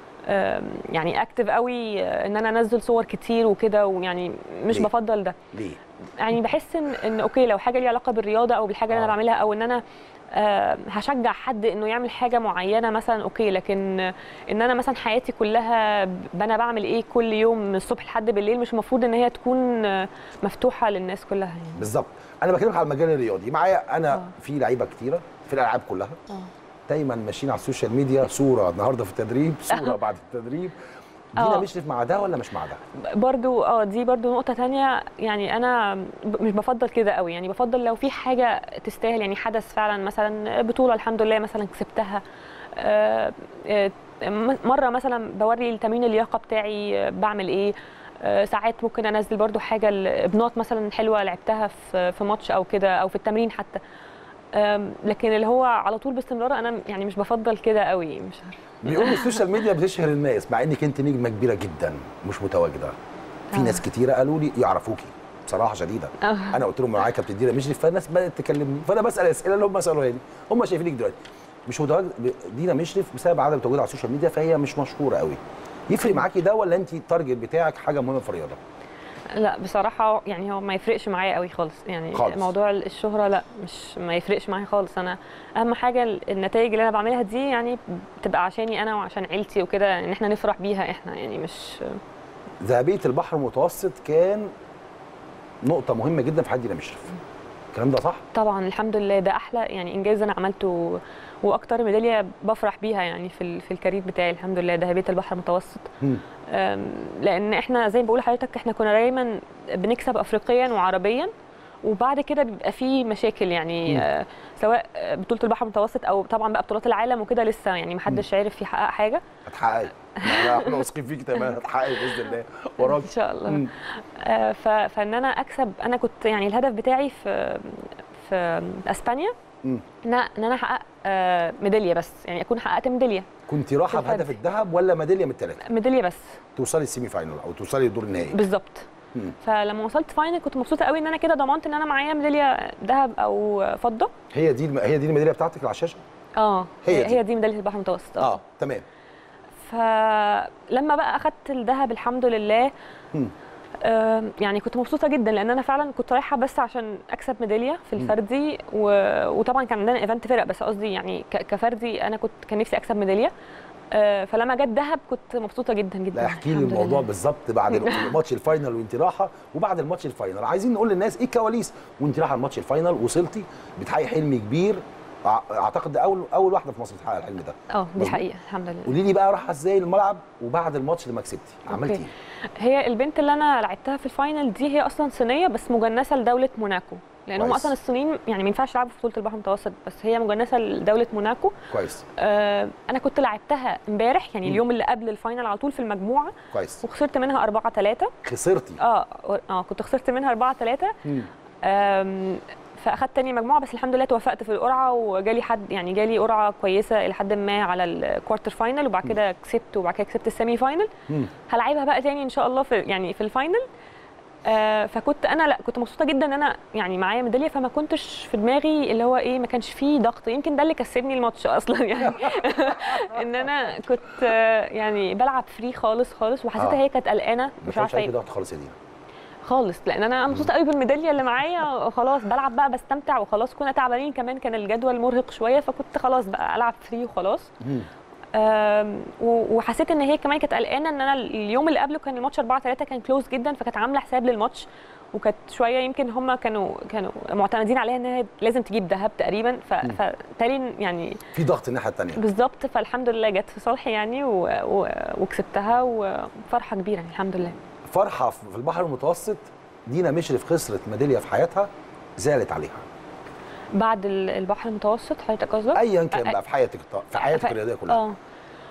يعني اكتف قوي ان انا انزل صور كتير وكده ويعني مش ليه؟ بفضل ده ليه يعني بحس ان ان اوكي لو حاجه ليها علاقه بالرياضه او بالحاجه اللي آه. انا بعملها او ان انا آه، هشجع حد انه يعمل حاجه معينه مثلا اوكي لكن ان انا مثلا حياتي كلها ب- انا بعمل ايه كل يوم من الصبح لحد بالليل مش المفروض ان هي تكون آه، مفتوحه للناس كلها يعني بالظبط انا بكلمك على المجال الرياضي معايا انا آه. في لعيبه كتيره في الالعاب كلها آه. دايما ماشيين على السوشيال ميديا صوره النهارده في التدريب صوره بعد التدريب دينا آه. مشرف مع ده ولا مش مع ده برضو اه دي برضو نقطة تانية يعني أنا ب- مش بفضل كده قوي يعني بفضل لو في حاجة تستاهل يعني حدث فعلا مثلا بطولة الحمد لله مثلا كسبتها آه، آه، م- مرة مثلا بوري التمرين اللياقة بتاعي آه، بعمل ايه آه، ساعات ممكن انزل برضو حاجة ابنات مثلا حلوة لعبتها في في ماتش او كده او في التمرين حتى آم، لكن اللي هو على طول باستمرار انا يعني مش بفضل كده قوي مش عارفة بيقولوا السوشيال ميديا بتشهر الناس مع انك انت نجمه كبيره جدا مش متواجده في آه. ناس كتيره قالوا لي يعرفوكي بصراحه شديده آه. انا قلت لهم معايا كابتن دينا مشرف فالناس بدات تكلمني فانا بسال الاسئله اللي هم سالوها لي هم شايفينك دلوقتي مش متواجد دينا مشرف بسبب عدم تواجدها على السوشيال ميديا فهي مش مشهوره قوي يفرق معاكي ده ولا انت التارجت بتاعك حاجه مهمه في الرياضه لا بصراحة يعني هو ما يفرقش معايا قوي خالص يعني خالص. موضوع الشهرة لا مش ما يفرقش معايا خالص أنا أهم حاجة النتائج اللي أنا بعملها دي يعني بتبقى عشاني أنا وعشان عيلتي وكده إن إحنا نفرح بيها إحنا يعني مش ذهبيه البحر المتوسط كان نقطه مهمه جدا في حد دينا مشرف الكلام ده صح طبعا الحمد لله ده أحلى يعني إنجاز أنا عملته وأكتر ميدالية بفرح بيها يعني في ال- في الكارير بتاعي الحمد لله ذهبية البحر المتوسط مم. أم، لان احنا زي ما بقول لحضرتك احنا كنا دايما بنكسب افريقيا وعربيا وبعد كده بيبقى في مشاكل يعني مم. آه، سواء آه، بطوله البحر المتوسط او طبعا بقى بطولات العالم وكده لسه يعني ما حدش عارف يحقق حاجه هتحققي انا احنا واثقين فيك تمام هتحققي باذن الله وراك ان شاء الله مم. آه، ف- فان انا اكسب انا كنت يعني الهدف بتاعي في في اسبانيا مم. ان أنا- ان انا احقق آه، ميداليه بس يعني اكون حققت ميداليه كنت رايحه في الفرد. بهدف الذهب ولا ميداليه من الثلاثه ميداليه بس توصلي السيمي فاينل او توصلي الدور النهائي بالظبط مم. فلما وصلت فاينل كنت مبسوطه قوي ان انا كده ضمنت ان انا معايا ميداليه ذهب او فضه هي دي الم- هي دي الميداليه بتاعتك اللي على الشاشه اه هي هي دي. دي, هي دي ميداليه البحر المتوسط اه تمام فلما بقى اخدت الذهب الحمد لله مم. آم، يعني كنت مبسوطه جدا لان انا فعلا كنت رايحه بس عشان اكسب ميداليه في الفردي و... وطبعا كان عندنا ايفنت فرق بس قصدي يعني ك... كفردي انا كنت كان نفسي اكسب ميداليه آه، فلما جت ذهب كنت مبسوطه جدا جدا لا احكي لي الحمد الموضوع لله. بالظبط بعد الماتش الفاينل وانت رايحه وبعد الماتش الفاينل عايزين نقول للناس ايه الكواليس وانت رايحه الماتش الفاينل وصلتي بتحققي حلم كبير أع- اعتقد ده اول اول واحده في مصر تحقق الحلم ده اه دي مظبوط. حقيقه الحمد لله قولي لي بقى رايحه ازاي الملعب وبعد الماتش لما كسبتي عملتي أوكي. ايه هي البنت اللي انا لعبتها في الفاينل دي هي اصلا صينيه بس مجنسه لدوله موناكو لان هم كويس. اصلا الصينيين يعني ما ينفعش يلعبوا في بطوله البحر المتوسط بس هي مجنسه لدوله موناكو كويس آه انا كنت لعبتها امبارح يعني مم. اليوم اللي قبل الفاينل على طول في المجموعه كويس وخسرت منها 4 3 خسرتي اه اه كنت خسرت منها 4 3 مم. آم، فاخدت تاني مجموعه بس الحمد لله توفقت في القرعه وجالي حد يعني جالي قرعه كويسه الى حد ما على الكوارتر فاينل وبعد كده كسبت وبعد كده كسبت السيمي فاينل مم. هلعبها بقى تاني ان شاء الله في يعني في الفاينل آه فكنت انا لا كنت مبسوطه جدا ان انا يعني معايا ميداليه فما كنتش في دماغي اللي هو ايه ما كانش فيه ضغط يمكن ده اللي كسبني الماتش اصلا يعني ان انا كنت آه، يعني بلعب فري خالص خالص وحسيتها آه. هي كانت قلقانه ما مش كانش عارفه عليكي ايه ضغط خالص يا دينا خالص لان انا مبسوطه قوي بالميداليه اللي معايا خلاص بلعب بقى بستمتع وخلاص كنا تعبانين كمان كان الجدول مرهق شويه فكنت خلاص بقى العب فري وخلاص مم. آم، و- وحسيت ان هي كمان كانت قلقانه ان انا اليوم اللي قبله كان الماتش 4 3 كان كلوز جدا فكانت عامله حساب للماتش وكانت شويه يمكن هم كانوا كانوا معتمدين عليها ان هي لازم تجيب ذهب تقريبا ف- فبالتالي يعني في ضغط الناحيه الثانيه بالظبط فالحمد لله جت في صالحي يعني و... و... وكسبتها وفرحه كبيره يعني الحمد لله فرحه في البحر المتوسط دينا مشرف خسرت ميداليه في حياتها زعلت عليها بعد ال- البحر المتوسط حضرتك قصدك؟ ايا كان أ- بقى في حياتك في حياتك ف- الرياضيه كلها اه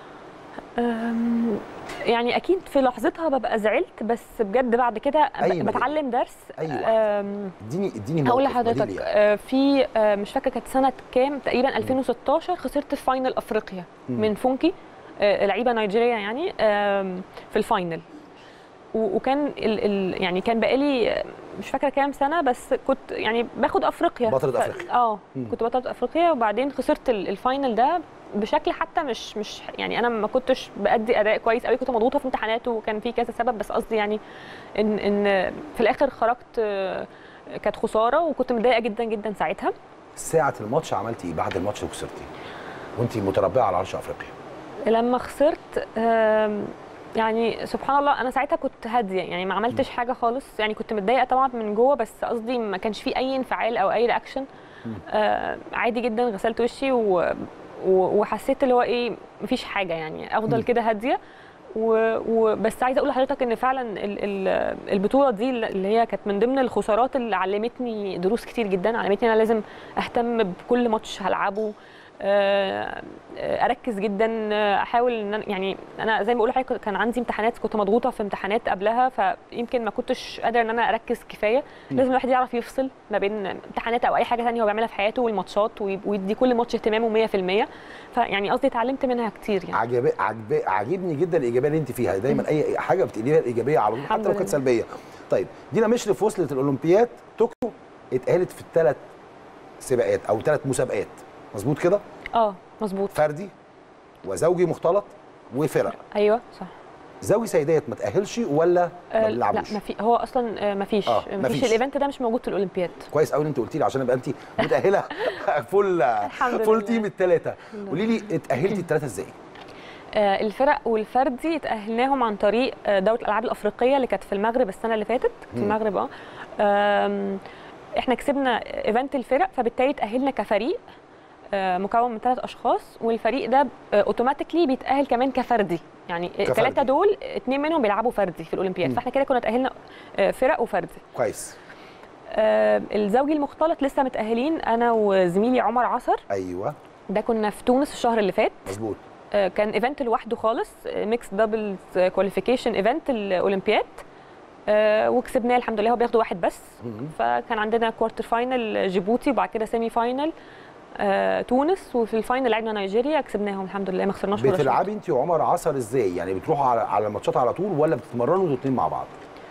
أم، يعني اكيد في لحظتها ببقى زعلت بس بجد بعد كده ب- أي ميدالية. بتعلم درس أي واحدة. أم، اديني اديني هقول موقف لحضرتك ميدالية. آه، في آه، مش فاكره كانت سنه كام تقريبا 2016 خسرت في فاينل افريقيا مم. من فونكي آه، لعيبه نيجيريه يعني آم، في الفاينل و- وكان ال ال يعني كان بقالي آه، مش فاكره كام سنه بس كنت يعني باخد افريقيا بطلة ف- أفريقيا. اه مم. كنت بطله افريقيا وبعدين خسرت ال- الفاينل ده بشكل حتى مش مش يعني انا ما كنتش بادي اداء كويس قوي كنت مضغوطه في امتحانات وكان في كذا سبب بس قصدي يعني ان ان في الاخر خرجت آه، كانت خساره وكنت متضايقه جدا جدا ساعتها ساعه الماتش عملتي ايه بعد الماتش اللي خسرتي وانت متربعه على عرش افريقيا لما خسرت آم، يعني سبحان الله انا ساعتها كنت هاديه يعني ما عملتش حاجه خالص يعني كنت متضايقه طبعا من جوه بس قصدي ما كانش في اي انفعال او اي رياكشن آه عادي جدا غسلت وشي و و- وحسيت اللي هو ايه مفيش حاجه يعني افضل كده هاديه و- وبس عايزه اقول لحضرتك ان فعلا ال- ال- البطوله دي اللي هي كانت من ضمن الخسارات اللي علمتني دروس كتير جدا علمتني انا لازم اهتم بكل ماتش هلعبه آه، آه، اركز جدا آه، احاول ان أنا- يعني انا زي ما بقول لحضرتك كان عندي امتحانات كنت مضغوطه في امتحانات قبلها فيمكن ما كنتش قادره ان انا اركز كفايه لازم الواحد يعرف يفصل ما بين امتحانات او اي حاجه ثانيه هو بيعملها في حياته والماتشات وي- ويدي كل ماتش اهتمامه 100% فيعني قصدي اتعلمت منها كتير يعني عجب عجب عاجبني جدا الايجابيه اللي انت فيها دايما اي حاجه بتقوليها الايجابيه على طول الحمد حتى لو كانت لله. سلبيه طيب دينا مشرف وصلت الاولمبياد طوكيو اتاهلت في الثلاث سباقات او ثلاث مسابقات مظبوط كده اه مظبوط فردي وزوجي مختلط وفرق ايوه صح زوجي سيدات ما تاهلش ولا ما آه، لا بيلعبوش ما في هو اصلا آه، ما فيش آه، ما مفيش. فيش الايفنت ده مش موجود في الاولمبياد كويس قوي ان انت قلت لي عشان ابقى انت متاهله فول الحمد فول لله. تيم الثلاثه قولي لي اتاهلتي الثلاثه ازاي آه، الفرق والفردي اتأهلناهم عن طريق آه، دورة الألعاب الأفريقية اللي كانت في المغرب السنة اللي فاتت في مم. المغرب اه آم، احنا كسبنا ايفنت الفرق فبالتالي تأهلنا كفريق آه، مكون من ثلاث اشخاص والفريق ده اوتوماتيكلي بيتأهل كمان كفردي يعني كفردي. الثلاثه دول اثنين منهم بيلعبوا فردي في الاولمبياد مم. فاحنا كده كنا تأهلنا آه، فرق وفردي كويس آه، الزوجي المختلط لسه متأهلين انا وزميلي عمر عصر ايوه ده كنا في تونس الشهر اللي فات مظبوط آه، كان ايفنت لوحده خالص ميكس دبلز كواليفيكيشن ايفنت الاولمبياد آه، وكسبناه الحمد لله هو بياخدوا واحد بس مم. فكان عندنا كوارتر فاينل جيبوتي وبعد كده سيمي فاينل آه، تونس وفي الفاينل لعبنا نيجيريا كسبناهم الحمد لله ما خسرناش ولا شوط. بتلعبي انت وعمر عصر ازاي يعني بتروحوا على على الماتشات على طول ولا بتتمرنوا انتوا الاثنين مع بعض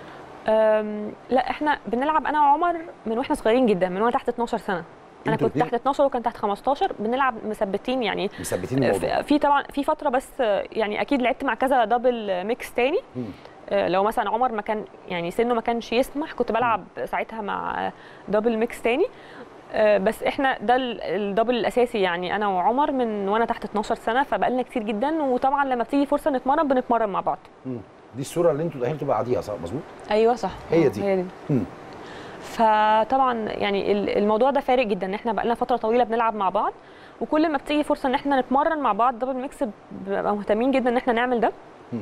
آم، لا احنا بنلعب انا وعمر من واحنا صغيرين جدا من وانا تحت 12 سنه انا انتوا كنت الاتنين؟ تحت 12 وكان تحت 15 بنلعب مثبتين يعني مثبتين الموضوع في في طبعا في فتره بس آه، يعني اكيد لعبت مع كذا دبل ميكس تاني مم. آه، لو مثلا عمر ما كان يعني سنه ما كانش يسمح كنت بلعب ساعتها مع دبل ميكس تاني آه، بس احنا ده ال- الدبل الاساسي يعني انا وعمر من وانا تحت 12 سنه فبقالنا كتير جدا وطبعا لما بتيجي فرصه نتمرن بنتمرن مع بعض مم. دي الصوره اللي انتوا تاهلتوا بعديها صح مظبوط ايوه صح هي آه، دي. هي دي مم. فطبعا يعني ال- الموضوع ده فارق جدا ان احنا بقالنا فتره طويله بنلعب مع بعض وكل ما بتيجي فرصه ان احنا نتمرن مع بعض دبل ميكس بنبقى مهتمين جدا ان احنا نعمل ده مم.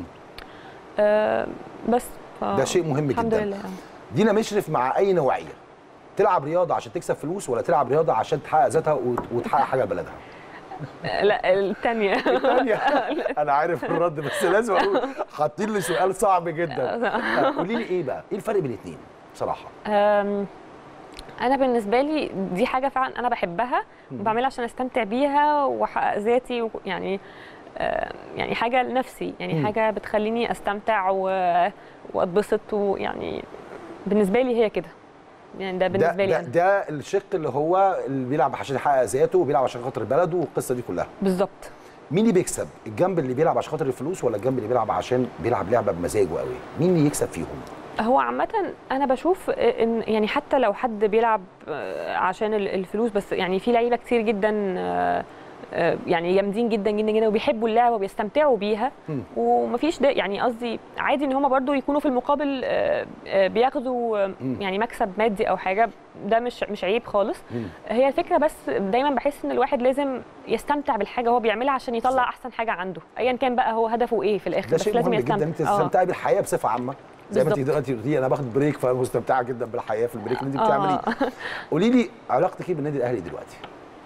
آه بس ف... ده شيء مهم الحمد جدا لله دينا مشرف مع اي نوعيه تلعب رياضه عشان تكسب فلوس ولا تلعب رياضه عشان تحقق ذاتها وت- وتحقق حاجه لبلدها آه، لا الثانيه الثانيه انا عارف الرد بس لازم اقول حاطين لي سؤال صعب جدا قولي لي ايه بقى ايه الفرق بين الاثنين بصراحه أم، انا بالنسبه لي دي حاجه فعلا انا بحبها وبعملها عشان استمتع بيها واحقق ذاتي و- يعني آه، يعني حاجه لنفسي يعني مم. حاجه بتخليني استمتع و- واتبسط ويعني بالنسبه لي هي كده يعني ده بالنسبه ده لي ده, أنا. ده الشق اللي هو اللي بيلعب عشان يحقق ذاته وبيلعب عشان خاطر بلده والقصه دي كلها بالظبط مين اللي بيكسب الجنب اللي بيلعب عشان خاطر الفلوس ولا الجنب اللي بيلعب عشان بيلعب لعبه بمزاجه قوي مين اللي يكسب فيهم هو عامة أنا بشوف إن يعني حتى لو حد بيلعب آه، عشان ال- الفلوس بس يعني في لعيبة كتير جدا آه، آه، يعني جامدين جدا جدا جدا وبيحبوا اللعبة وبيستمتعوا بيها مم. ومفيش ده يعني قصدي عادي إن هما برضو يكونوا في المقابل آه، آه، بياخدوا آه، مم. يعني مكسب مادي أو حاجة ده مش مش عيب خالص مم. هي الفكرة بس دايما بحس إن الواحد لازم يستمتع بالحاجة هو بيعملها عشان يطلع أحسن حاجة عنده أيا كان بقى هو هدفه إيه في الآخر ده بس شيء لازم مهم جدا ان انت يستمتع آه. تستمتعي بالحياه بصفه عامه زي ما انت بالظبط. دلوقتي قلتي انا باخد بريك فمستمتعه جدا بالحياه في البريك اللي انت آه. بتعمليه قولي لي علاقتك ايه بالنادي الاهلي دلوقتي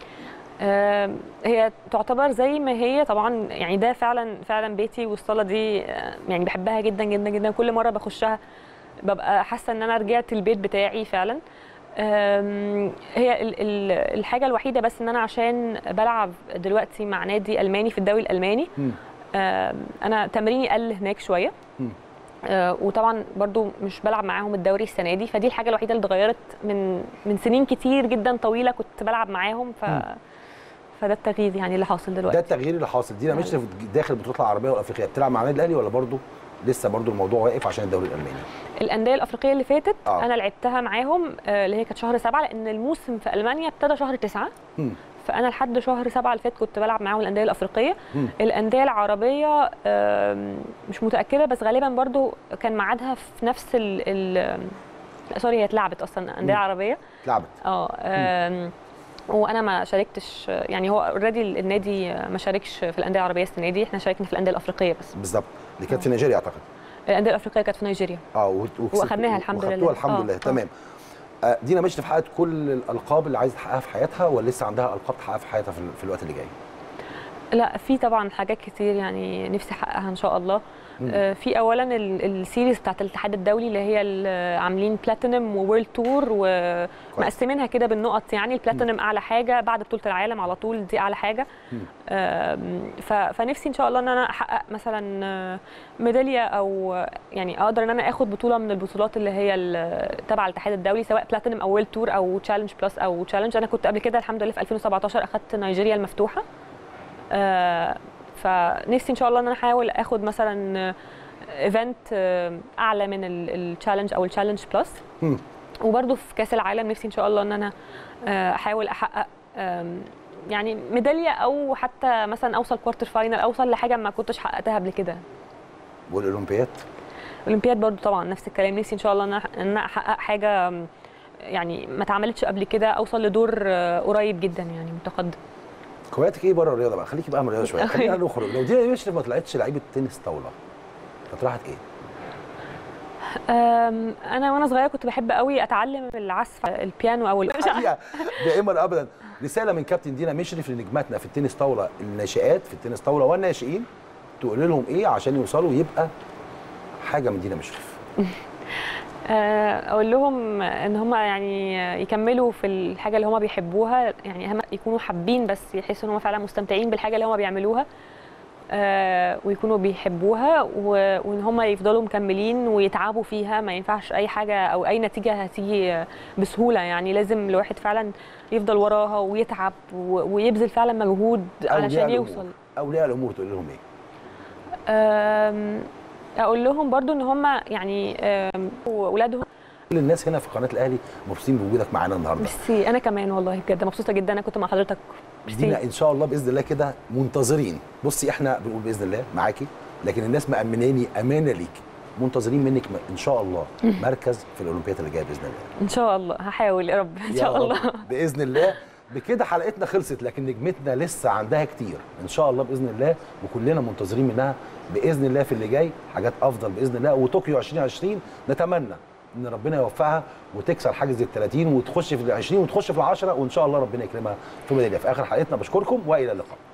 آم، هي تعتبر زي ما هي طبعا يعني ده فعلا فعلا بيتي والصاله دي آه، يعني بحبها جدا جدا جدا كل مره بخشها ببقى حاسه ان انا رجعت البيت بتاعي فعلا آم، هي ال- ال- الحاجه الوحيده بس ان انا عشان بلعب دلوقتي مع نادي الماني في الدوري الالماني مم. آم، انا تمريني قل هناك شويه مم. آه، وطبعا برضو مش بلعب معاهم الدوري السنه دي فدي الحاجه الوحيده اللي اتغيرت من من سنين كتير جدا طويله كنت بلعب معاهم ف مم. فده التغيير يعني اللي حاصل ده دلوقتي التغيير اللي حاصل دينا مشرف داخل البطولات العربيه والافريقيه بتلعب مع النادي الاهلي ولا برضه لسه برضه الموضوع واقف عشان الدوري الالماني الانديه الافريقيه اللي فاتت آه. انا لعبتها معاهم آه، اللي هي كانت شهر سبعة لان الموسم في المانيا ابتدى شهر تسعة مم. فانا لحد شهر سبعة اللي فات كنت بلعب معاهم الانديه الافريقيه مم. الانديه العربيه آم، مش متاكده بس غالبا برضو كان ميعادها في نفس ال ال سوري هي اتلعبت اصلا انديه مم. عربيه اتلعبت اه آم، وانا ما شاركتش يعني هو اوريدي النادي ما شاركش في الانديه العربيه السنه دي احنا شاركنا في الانديه الافريقيه بس بالظبط اللي كانت في نيجيريا اعتقد الانديه الافريقيه كانت في نيجيريا اه وت- وكسبت- وأخدناها الحمد لله. وخدتوها الحمد آه، لله آه. تمام آه، دينا مشرف حققت كل الالقاب اللي عايزه تحققها في حياتها ولا لسه عندها القاب تحققها في حياتها في, ال- في الوقت اللي جاي لا في طبعا حاجات كتير يعني نفسي احققها ان شاء الله مم. آه، في اولا ال- السيريز بتاعت الاتحاد الدولي اللي هي ال- عاملين بلاتينم وورلد تور ومقسمينها كده بالنقط يعني البلاتينم اعلى حاجه بعد بطوله العالم على طول دي اعلى حاجه مم. آم، ف- فنفسي ان شاء الله ان انا احقق مثلا آه، ميداليه او يعني اقدر ان انا اخد بطوله من البطولات اللي هي ال- تبع الاتحاد الدولي سواء بلاتينم او وورلد تور او تشالنج بلس او تشالنج انا كنت قبل كده الحمد لله في 2017 اخدت نيجيريا المفتوحه آه، فنفسي ان شاء الله ان انا احاول اخد مثلا ايفنت اعلى من التشالنج او التشالنج بلس مم. وبرده في كاس العالم نفسي ان شاء الله ان انا آه، احاول احقق آم، يعني ميداليه او حتى مثلا اوصل كوارتر فاينل اوصل لحاجه ما كنتش حققتها قبل كده والاولمبياد الاولمبياد برضو طبعا نفس الكلام نفسي ان شاء الله ان أنا- ان انا احقق حاجه آم، يعني ما اتعملتش قبل كده اوصل لدور آه، قريب جدا يعني متقدم هواياتك ايه بره الرياضه بقى خليكي بقى من الرياضه شويه خلينا نخرج لو دينا مشرف ما طلعتش لعيبه تنس طاوله كانت راحت ايه أم، انا وانا صغيره كنت بحب قوي اتعلم العزف على البيانو او ال- حقيقه دائما ابدا رساله من كابتن دينا مشرف لنجماتنا في التنس طاوله الناشئات في التنس طاوله والناشئين تقول لهم ايه عشان يوصلوا يبقى حاجه من دينا مشرف آه، اقول لهم ان هم يعني يكملوا في الحاجه اللي هم بيحبوها يعني اهم يكونوا حابين بس يحسوا ان هم فعلا مستمتعين بالحاجه اللي هم بيعملوها آه، ويكونوا بيحبوها و- وان هم يفضلوا مكملين ويتعبوا فيها ما ينفعش اي حاجه او اي نتيجه هتيجي بسهوله يعني لازم الواحد فعلا يفضل وراها ويتعب و- ويبذل فعلا مجهود أولياء علشان الأمور. يوصل اولياء الامور تقول لهم ايه أم، اقول لهم برضو ان هم يعني أم، واولادهم كل الناس هنا في قناه الاهلي مبسوطين بوجودك معانا النهارده ميرسي انا كمان والله بجد مبسوطه جدا انا كنت مع حضرتك دينا ميرسي ان شاء الله باذن الله كده منتظرين بصي احنا بنقول باذن الله معاكي لكن الناس مأمناني امانه ليك منتظرين منك م- ان شاء الله مركز في الاولمبياد اللي جايه باذن الله ان شاء الله هحاول يا رب ان يا شاء رب. الله باذن الله بكده حلقتنا خلصت لكن نجمتنا لسه عندها كتير ان شاء الله باذن الله وكلنا منتظرين منها باذن الله في اللي جاي حاجات افضل باذن الله وطوكيو 2020 نتمنى ان ربنا يوفقها وتكسر حاجز ال 30 وتخش في ال 20 وتخش في ال 10 وان شاء الله ربنا يكرمها في ميداليه في اخر حلقتنا بشكركم والى اللقاء